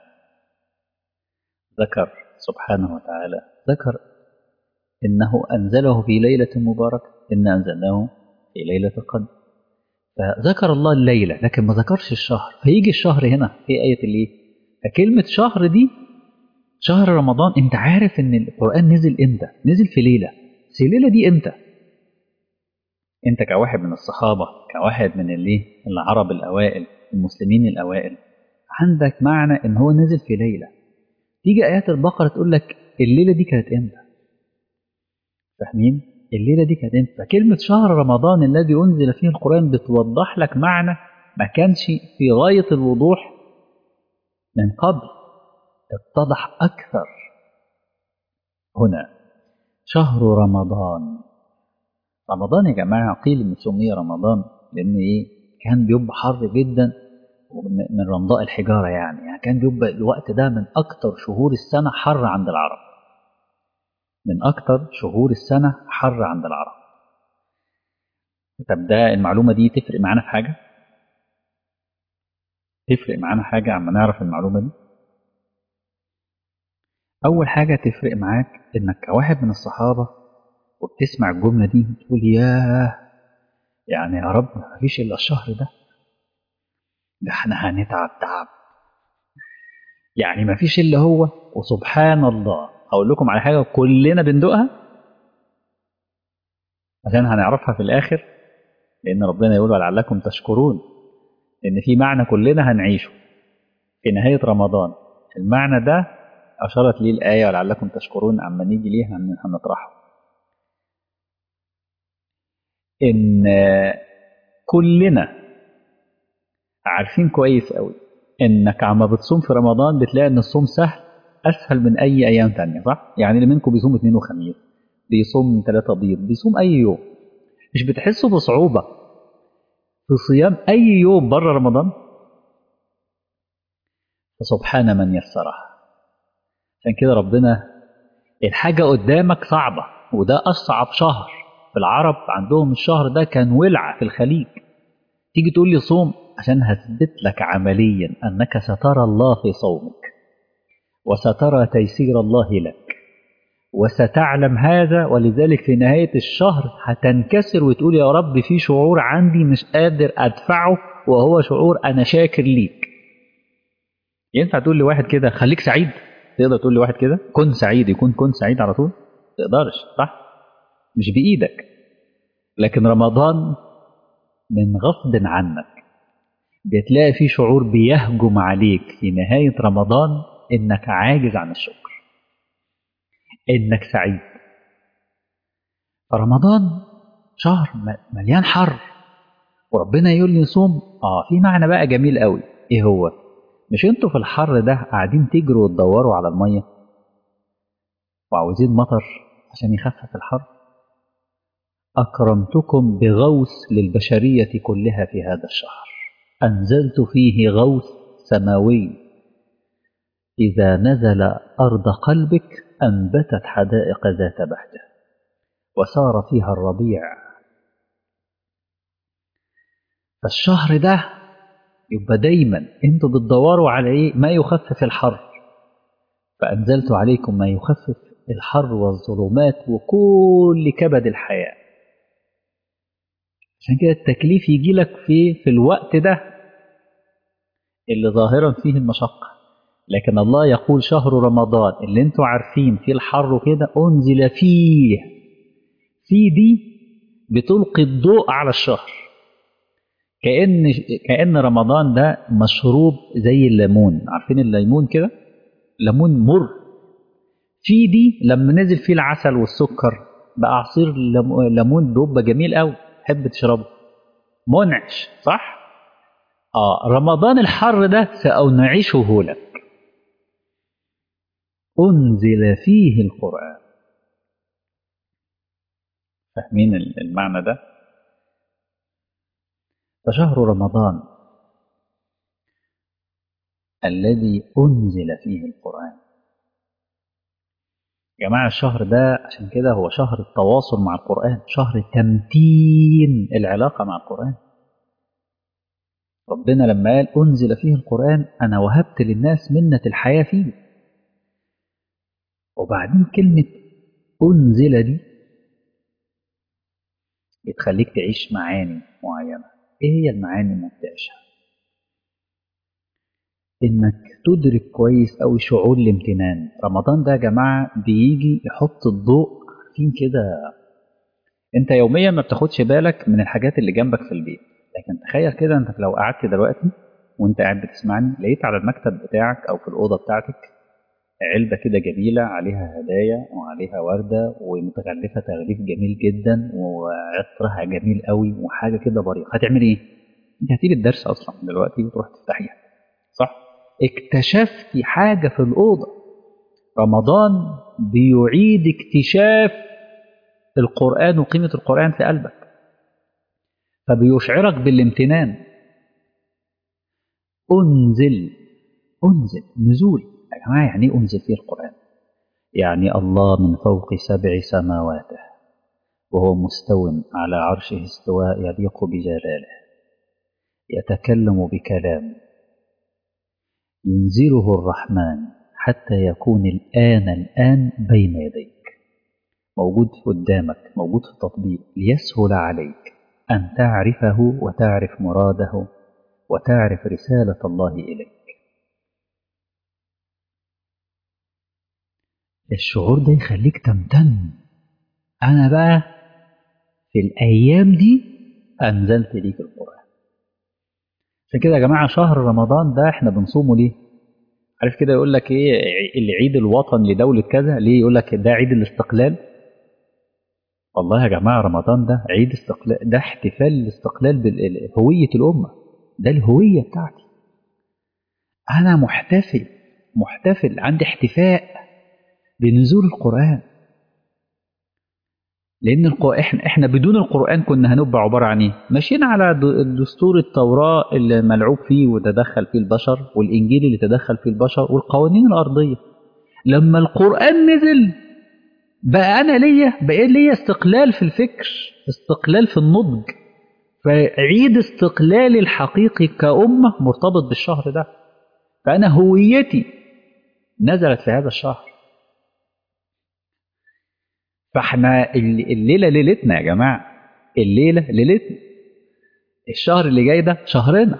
ذكر سبحانه وتعالى ذكر إنه أنزله في ليلة مباركة إن أنزلناه في ليلة القدر فذكر الله الليلة لكن ما ذكرش الشهر فيجي الشهر هنا في آية اللي فكلمة شهر دي شهر رمضان انت عارف ان القرآن نزل امتى نزل في ليلة بس الليلة دي امتى انت كواحد من الصحابة كواحد من اللي العرب الأوائل المسلمين الأوائل عندك معنى ان هو نزل في ليلة تيجي آيات البقرة تقول لك الليلة دي كانت امتى فاهمين الليلة دي كانت امتى فكلمة شهر رمضان الذي أنزل فيه القرآن بتوضح لك معنى ما كانش في غاية الوضوح من قبل اتضح أكثر هنا شهر رمضان رمضان يا جماعة قيل إن سمي رمضان لأن إيه كان بيبقى حر جدا من رمضاء الحجارة يعني. يعني كان بيبقى الوقت ده من أكتر شهور السنة حر عند العرب من أكتر شهور السنة حر عند العرب طب ده المعلومة دي تفرق معانا في حاجة؟ تفرق معانا حاجة عما نعرف المعلومة دي؟ أول حاجة تفرق معاك إنك كواحد من الصحابة وبتسمع الجملة دي بتقول ياه يعني يا رب مفيش إلا الشهر ده ده احنا هنتعب تعب يعني مفيش إلا هو وسبحان الله أقول لكم على حاجة كلنا بندوقها عشان هنعرفها في الآخر لأن ربنا يقول لعلكم تشكرون إن في معنى كلنا هنعيشه في نهاية رمضان المعنى ده أشارت ليه الآية ولعلكم تشكرون عما نيجي ليه هنطرحه إن كلنا عارفين كويس قوي إنك عما بتصوم في رمضان بتلاقي إن الصوم سهل أسهل من أي أيام تانية صح؟ يعني اللي منكم بيصوم اثنين وخميس بيصوم ثلاثة بيض بيصوم أي يوم مش بتحسوا بصعوبة في صيام أي يوم بره رمضان؟ فسبحان من يسرها عشان كده ربنا الحاجة قدامك صعبة وده أصعب شهر في العرب عندهم الشهر ده كان ولع في الخليج تيجي تقول لي صوم عشان هثبت لك عمليا أنك سترى الله في صومك وسترى تيسير الله لك وستعلم هذا ولذلك في نهاية الشهر هتنكسر وتقول يا رب في شعور عندي مش قادر أدفعه وهو شعور أنا شاكر ليك ينفع تقول لواحد كده خليك سعيد تقدر تقول لواحد كده كن سعيد يكون كن سعيد على طول تقدرش صح مش بإيدك لكن رمضان من غصب عنك بتلاقي في شعور بيهجم عليك في نهاية رمضان إنك عاجز عن الشكر إنك سعيد فرمضان شهر مليان حر وربنا يقول لي صوم اه في معنى بقى جميل قوي ايه هو مش انتوا في الحر ده قاعدين تجروا وتدوروا على الميه وعاوزين مطر عشان يخفف الحر أكرمتكم بغوث للبشرية كلها في هذا الشهر أنزلت فيه غوث سماوي إذا نزل أرض قلبك أنبتت حدائق ذات بهجة وسار فيها الربيع فالشهر ده يبقى دايما انتوا بتدوروا على ايه ما يخفف الحر فأنزلت عليكم ما يخفف الحر والظلمات وكل كبد الحياة عشان كده التكليف يجي لك في في الوقت ده اللي ظاهرا فيه المشقة لكن الله يقول شهر رمضان اللي انتوا عارفين فيه الحر وكده أنزل فيه في دي بتلقي الضوء على الشهر كأن كأن رمضان ده مشروب زي الليمون عارفين الليمون كده ليمون مر في دي لما نزل فيه العسل والسكر بقى عصير ليمون بيبقى جميل قوي تحب تشربه منعش صح اه رمضان الحر ده سأنعشه لك أنزل فيه القرآن فاهمين المعنى ده فشهر رمضان الذي أنزل فيه القرآن يا جماعة الشهر ده عشان كده هو شهر التواصل مع القرآن شهر تمتين العلاقة مع القرآن ربنا لما قال أنزل فيه القرآن أنا وهبت للناس منة الحياة فيه وبعدين كلمة أنزل دي بتخليك تعيش معاني معينة إيه هي المعاني اللي بتعيشها إنك تدرك كويس أوي شعور الامتنان رمضان ده يا جماعة بيجي يحط الضوء فين كده أنت يوميا ما بتاخدش بالك من الحاجات اللي جنبك في البيت لكن تخيل كده أنت لو قعدت دلوقتي وأنت قاعد بتسمعني لقيت على المكتب بتاعك أو في الأوضة بتاعتك علبة كده جميلة عليها هدايا وعليها وردة ومتغلفة تغليف جميل جدا وعطرها جميل قوي وحاجة كده بريقة هتعمل ايه؟ انت هتيجي الدرس اصلا دلوقتي وتروح تفتحيها صح؟ اكتشفتي حاجة في الأوضة رمضان بيعيد اكتشاف القرآن وقيمة القرآن في قلبك فبيشعرك بالامتنان أنزل أنزل نزول يا جماعة يعني ايه أنزل فيه القرآن يعني الله من فوق سبع سماواته وهو مستو على عرشه استواء يليق بجلاله يتكلم بكلام ينزله الرحمن حتى يكون الآن الآن بين يديك موجود قدامك موجود في التطبيق ليسهل عليك أن تعرفه وتعرف مراده وتعرف رسالة الله إليك الشعور ده يخليك تمتن أنا بقى في الأيام دي أنزلت ليك القرآن عشان كده يا جماعة شهر رمضان ده احنا بنصومه ليه عارف كده يقول لك ايه العيد الوطن لدولة كذا ليه يقول لك ده عيد الاستقلال والله يا جماعة رمضان ده عيد استقلال ده احتفال الاستقلال بهوية الأمة ده الهوية بتاعتي أنا محتفل محتفل عندي احتفاء بنزول القرآن لأن القرآن احنا احنا بدون القرآن كنا هنبقى عبارة عن ايه؟ ماشيين على دستور التوراة اللي ملعوب فيه وتدخل فيه البشر والإنجيل اللي تدخل فيه البشر والقوانين الأرضية. لما القرآن نزل بقى أنا ليا بقى ليا استقلال في الفكر، استقلال في النضج. فعيد استقلالي الحقيقي كأمة مرتبط بالشهر ده. فأنا هويتي نزلت في هذا الشهر. فاحنا الليله ليلتنا يا جماعه الليله ليلتنا الشهر اللي جاي ده شهرنا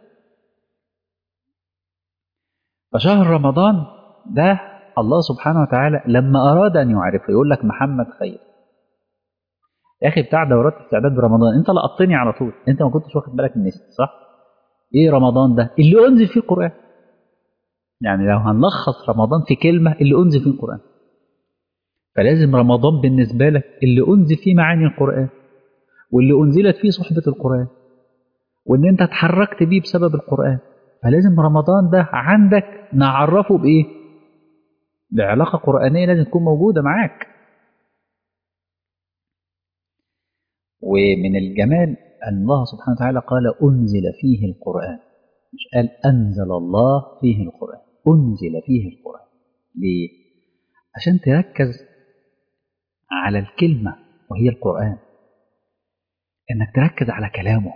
فشهر رمضان ده الله سبحانه وتعالى لما اراد ان يعرفه يقول لك محمد خير يا اخي بتاع دورات استعداد برمضان انت لقطتني على طول انت ما كنتش واخد بالك من اسمي صح ايه رمضان ده اللي انزل فيه القران يعني لو هنلخص رمضان في كلمه اللي انزل فيه القران فلازم رمضان بالنسبة لك اللي أنزل فيه معاني القرآن واللي أنزلت فيه صحبة القرآن وإن أنت اتحركت بيه بسبب القرآن فلازم رمضان ده عندك نعرفه بإيه؟ بعلاقة قرآنية لازم تكون موجودة معاك ومن الجمال أن الله سبحانه وتعالى قال أنزل فيه القرآن مش قال أنزل الله فيه القرآن أنزل فيه القرآن ليه؟ عشان تركز على الكلمة وهي القرآن إنك تركز على كلامه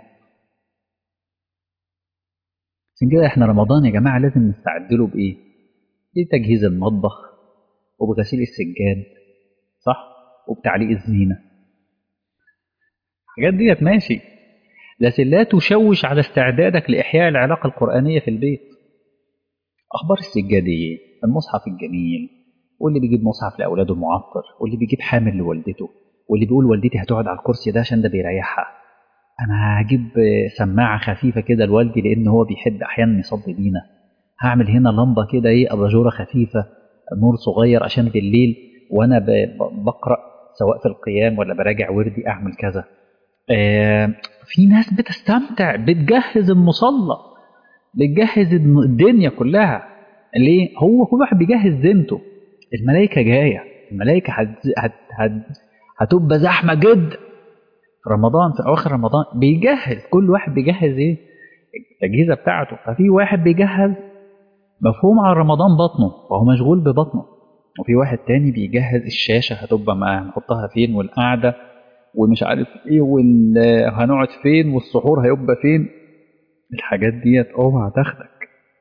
عشان كده إحنا رمضان يا جماعة لازم نستعد له بإيه؟ بتجهيز المطبخ وبغسيل السجاد صح؟ وبتعليق الزينة الحاجات ديت ماشي لكن لا تشوش على استعدادك لإحياء العلاقة القرآنية في البيت أخبار السجادية المصحف الجميل واللي بيجيب مصحف لأولاده المعطر واللي بيجيب حامل لوالدته واللي بيقول والدتي هتقعد على الكرسي ده عشان ده بيريحها أنا هجيب سماعة خفيفة كده لوالدي لأن هو بيحب أحيانا يصلي بينا هعمل هنا لمبة كده إيه أباجورة خفيفة نور صغير عشان بالليل وأنا بقرأ سواء في القيام ولا براجع وردي أعمل كذا آه في ناس بتستمتع بتجهز المصلى بتجهز الدنيا كلها ليه هو كل واحد بيجهز زينته الملائكة جاية الملائكة هت... هت... هت... هتبقى زحمة جدا في رمضان في أواخر رمضان بيجهز كل واحد بيجهز إيه التجهيزة بتاعته ففي واحد بيجهز مفهوم على رمضان بطنه فهو مشغول ببطنه وفي واحد تاني بيجهز الشاشة هتبقى معاه هنحطها فين والقعدة ومش عارف ايه وهنقعد فين والسحور هيبقى فين الحاجات ديت اوعى تاخدك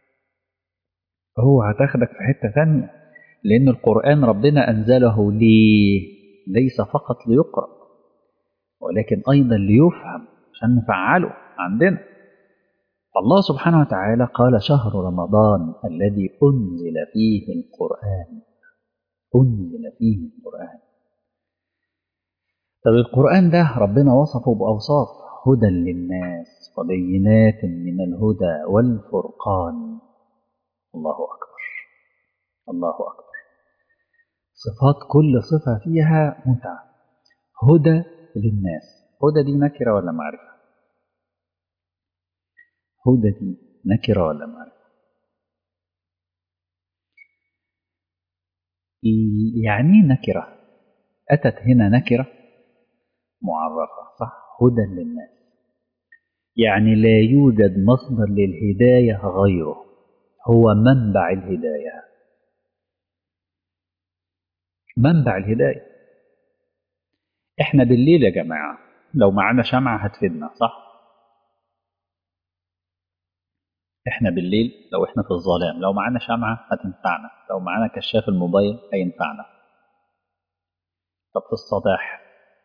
اوعى تاخدك في حتة تانية لأن القرآن ربنا أنزله ليه ليس فقط ليقرأ ولكن أيضا ليفهم عشان نفعله عندنا الله سبحانه وتعالى قال شهر رمضان الذي أنزل فيه القرآن أنزل فيه القرآن طب القرآن ده ربنا وصفه بأوصاف هدى للناس وبينات من الهدى والفرقان الله أكبر الله أكبر صفات كل صفة فيها متعة هدى للناس هدى دي نكرة ولا معرفة هدى دي نكرة ولا معرفة يعني نكرة أتت هنا نكرة معرفة صح هدى للناس يعني لا يوجد مصدر للهداية غيره هو منبع الهداية منبع الهداية احنا بالليل يا جماعة لو معانا شمعة هتفيدنا صح احنا بالليل لو احنا في الظلام لو معانا شمعة هتنفعنا لو معانا كشاف الموبايل هينفعنا طب في الصباح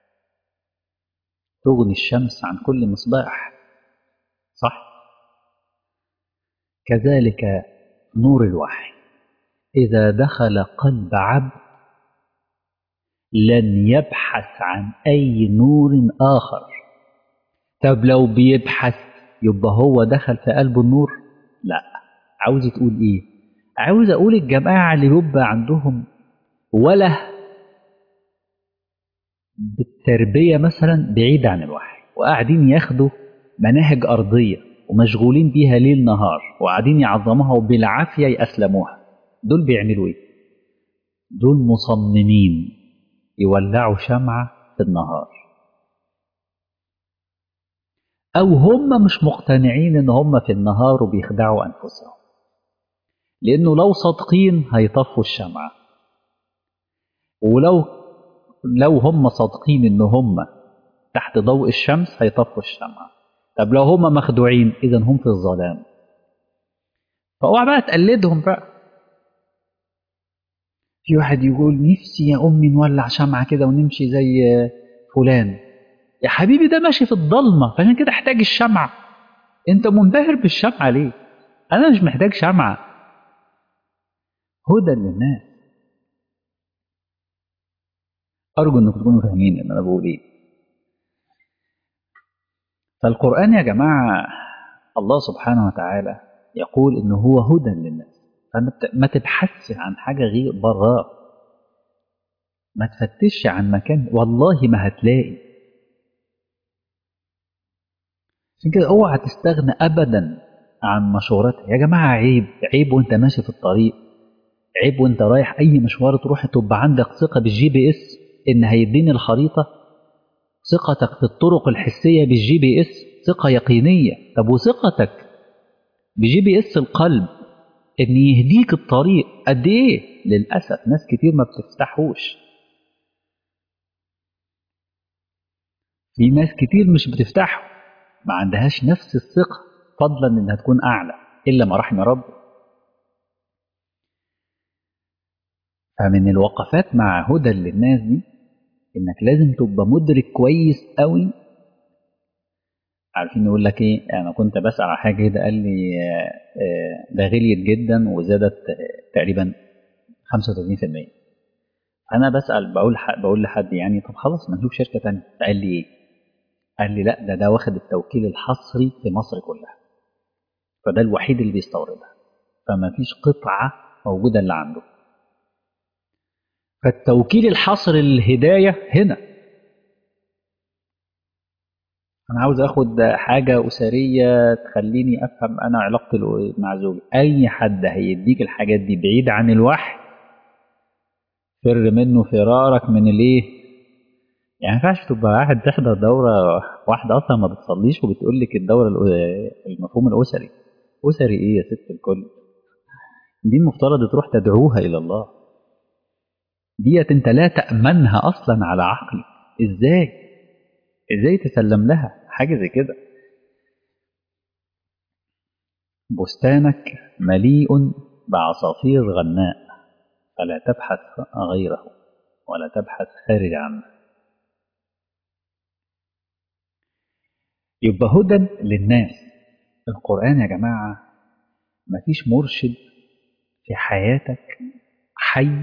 تغني الشمس عن كل مصباح صح كذلك نور الوحي إذا دخل قلب عبد لن يبحث عن أي نور آخر طب لو بيبحث يبقى هو دخل في قلبه النور لا عاوز تقول ايه عاوز اقول الجماعة اللي بيبقى عندهم وله بالتربية مثلا بعيد عن الوحي وقاعدين ياخدوا مناهج أرضية ومشغولين بيها ليل نهار وقاعدين يعظموها وبالعافية يأسلموها دول بيعملوا ايه دول مصممين يولعوا شمعة في النهار أو هم مش مقتنعين إن هم في النهار وبيخدعوا أنفسهم لأنه لو صادقين هيطفوا الشمعة ولو لو هم صادقين إن هم تحت ضوء الشمس هيطفوا الشمعة طب لو هم مخدوعين إذا هم في الظلام فاوعى بقى تقلدهم بقى في واحد يقول نفسي يا أمي نولع شمعة كده ونمشي زي فلان يا حبيبي ده ماشي في الضلمة فعشان كده احتاج الشمعة انت منبهر بالشمعة ليه انا مش محتاج شمعة هدى للناس ارجو انكم تكونوا فاهمين ان انا بقول ايه فالقرآن يا جماعة الله سبحانه وتعالى يقول انه هو هدى للناس فما تبحثش عن حاجة غير براه ما تفتش عن مكان والله ما هتلاقي عشان كده اوعى تستغنى ابدا عن مشورتها يا جماعه عيب عيب وانت ماشي في الطريق عيب وانت رايح اي مشوار تروح تبقى عندك ثقه بالجي بي اس ان هيديني الخريطه ثقتك في الطرق الحسية بالجي بي اس ثقة يقينية طب وثقتك بجي بي اس القلب ان يهديك الطريق قد ايه للأسف ناس كتير ما بتفتحوش في ناس كتير مش بتفتحه ما عندهاش نفس الثقة فضلا انها تكون اعلى الا ما رحم ربي فمن الوقفات مع هدى للناس دي انك لازم تبقى مدرك كويس قوي عارفين يقول لك ايه انا كنت بسال على حاجه كده قال لي ده غليت جدا وزادت تقريبا 35% انا بسال بقول بقول لحد يعني طب خلاص ما نشوف شركه ثانيه قال لي ايه قال لي لا ده ده واخد التوكيل الحصري في مصر كلها فده الوحيد اللي بيستوردها فما فيش قطعه موجوده اللي عنده فالتوكيل الحصري للهدايه هنا انا عاوز اخد حاجه اسريه تخليني افهم انا علاقتي مع زوجي اي حد هيديك الحاجات دي بعيد عن الوحي فر منه فرارك من الايه يعني ما ينفعش تبقى واحد تحضر دوره واحده اصلا ما بتصليش وبتقول لك الدوره المفهوم الاسري اسري ايه يا ست الكل دي المفترض تروح تدعوها الى الله ديت انت لا تامنها اصلا على عقلك ازاي ازاي تسلم لها حاجه زي كده بستانك مليء بعصافير غناء فلا تبحث غيره ولا تبحث خارج عنه يبقى هدى للناس القرآن يا جماعة مفيش مرشد في حياتك حي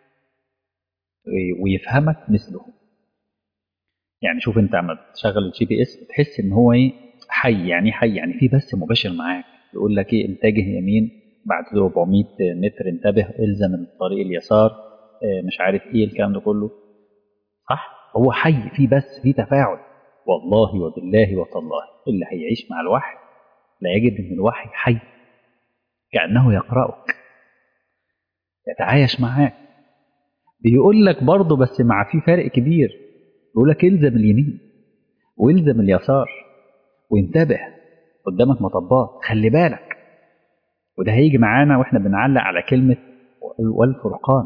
ويفهمك مثله يعني شوف انت عم تشغل الجي بي اس تحس ان هو ايه حي يعني حي يعني في بث مباشر معاك يقول لك ايه اتجه يمين بعد 400 متر انتبه الزم الطريق اليسار اه مش عارف ايه الكلام ده كله صح هو حي في بث في تفاعل والله وبالله وتالله اللي هيعيش مع الوحي لا يجد ان الوحي حي كانه يقراك يتعايش معاك بيقول لك برضه بس مع في فرق كبير بيقول لك الزم اليمين والزم اليسار وانتبه قدامك مطبات خلي بالك وده هيجي معانا واحنا بنعلق على كلمة والفرقان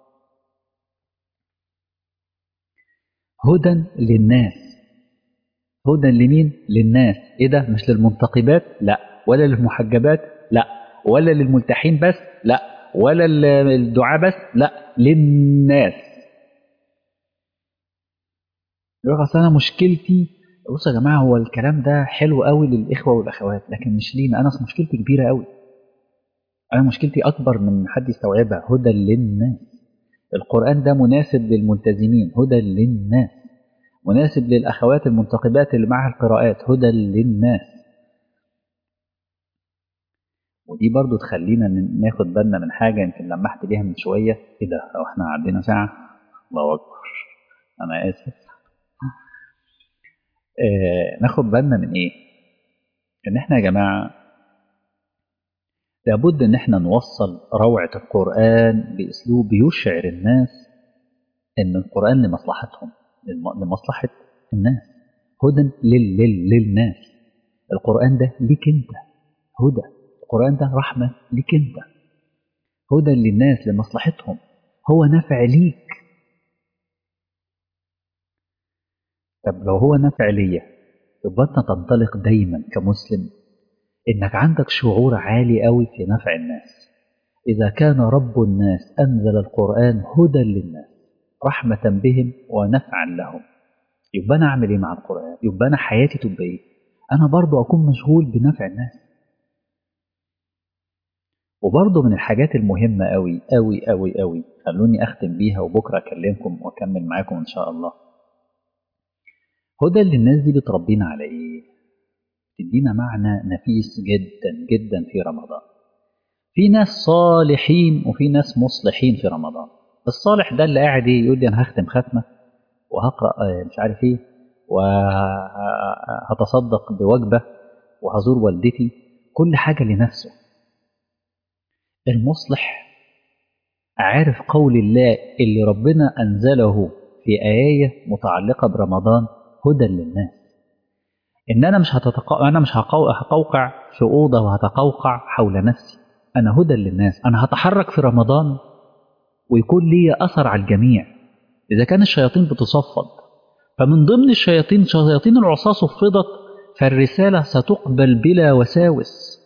هدى للناس هدى لمين؟ للناس ايه ده مش للمنتقبات؟ لا ولا للمحجبات؟ لا ولا للملتحين بس؟ لا ولا الدعاء بس؟ لا للناس يقول اصل انا مشكلتي بصوا يا جماعه هو الكلام ده حلو قوي للاخوه والاخوات لكن مش لينا انا مشكلتي كبيره قوي انا مشكلتي اكبر من حد يستوعبها هدى للناس القران ده مناسب للملتزمين هدى للناس مناسب للاخوات المنتقبات اللي معها القراءات هدى للناس ودي برضو تخلينا ناخد بالنا من حاجه يمكن لمحت بيها من شويه ايه ده لو احنا عدينا ساعه الله اكبر انا اسف آه ناخد بالنا من ايه ان احنا يا جماعه لابد ان احنا نوصل روعه القران باسلوب يشعر الناس ان القران لمصلحتهم لمصلحه الناس هدى لل لل للناس القران ده ليك انت هدى القران ده رحمه ليك انت هدى للناس لمصلحتهم هو نفع ليك طب لو هو نافع ليا يبقى انت تنطلق دايما كمسلم انك عندك شعور عالي قوي في نفع الناس اذا كان رب الناس انزل القران هدى للناس رحمه بهم ونفعا لهم يبقى انا اعمل ايه مع القران يبقى انا حياتي تبقى ايه انا برضو اكون مشغول بنفع الناس وبرضه من الحاجات المهمة أوي أوي أوي أوي خلوني أختم بيها وبكرة أكلمكم وأكمل معاكم إن شاء الله هدى اللي الناس دي بتربينا على ايه تدينا معنى نفيس جدا جدا في رمضان في ناس صالحين وفي ناس مصلحين في رمضان الصالح ده اللي قاعد ايه يقول لي انا هختم ختمه وهقرا مش عارف ايه وهتصدق بوجبه وهزور والدتي كل حاجه لنفسه المصلح عارف قول الله اللي ربنا انزله في ايه متعلقه برمضان هدى للناس ان انا مش هتتق... انا مش هقو... هقوقع في اوضه وهتقوقع حول نفسي انا هدى للناس انا هتحرك في رمضان ويكون لي اثر على الجميع اذا كان الشياطين بتصفد فمن ضمن الشياطين شياطين العصاة صفدت فالرسالة ستقبل بلا وساوس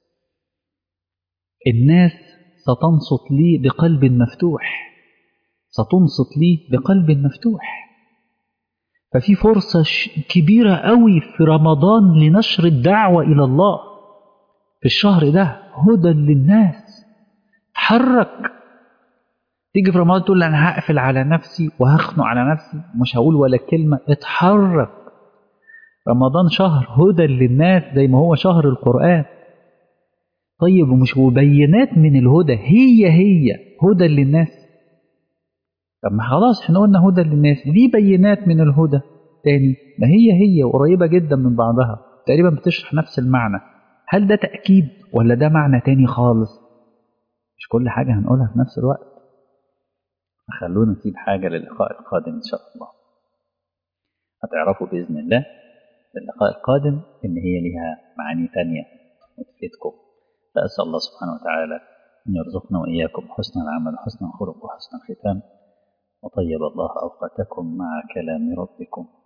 الناس ستنصت لي بقلب مفتوح ستنصت لي بقلب مفتوح ففي فرصة كبيرة قوي في رمضان لنشر الدعوة إلى الله في الشهر ده هدى للناس تحرك تيجي في رمضان تقول أنا هقفل على نفسي وهخنق على نفسي مش هقول ولا كلمة اتحرك رمضان شهر هدى للناس زي ما هو شهر القرآن طيب ومش مبينات من الهدى هي هي هدى للناس طب ما خلاص احنا قلنا هدى للناس ليه بينات من الهدى تاني ما هي هي قريبة جدا من بعضها تقريبا بتشرح نفس المعنى هل ده تأكيد ولا ده معنى تاني خالص مش كل حاجة هنقولها في نفس الوقت خلونا نسيب حاجة للقاء القادم إن شاء الله هتعرفوا بإذن الله في اللقاء القادم إن هي لها معاني تانية وتفيدكم فأسأل الله سبحانه وتعالى أن يرزقنا وإياكم حسن العمل وحسن الخلق وحسن الختام وطيب الله أوقاتكم مع كلام ربكم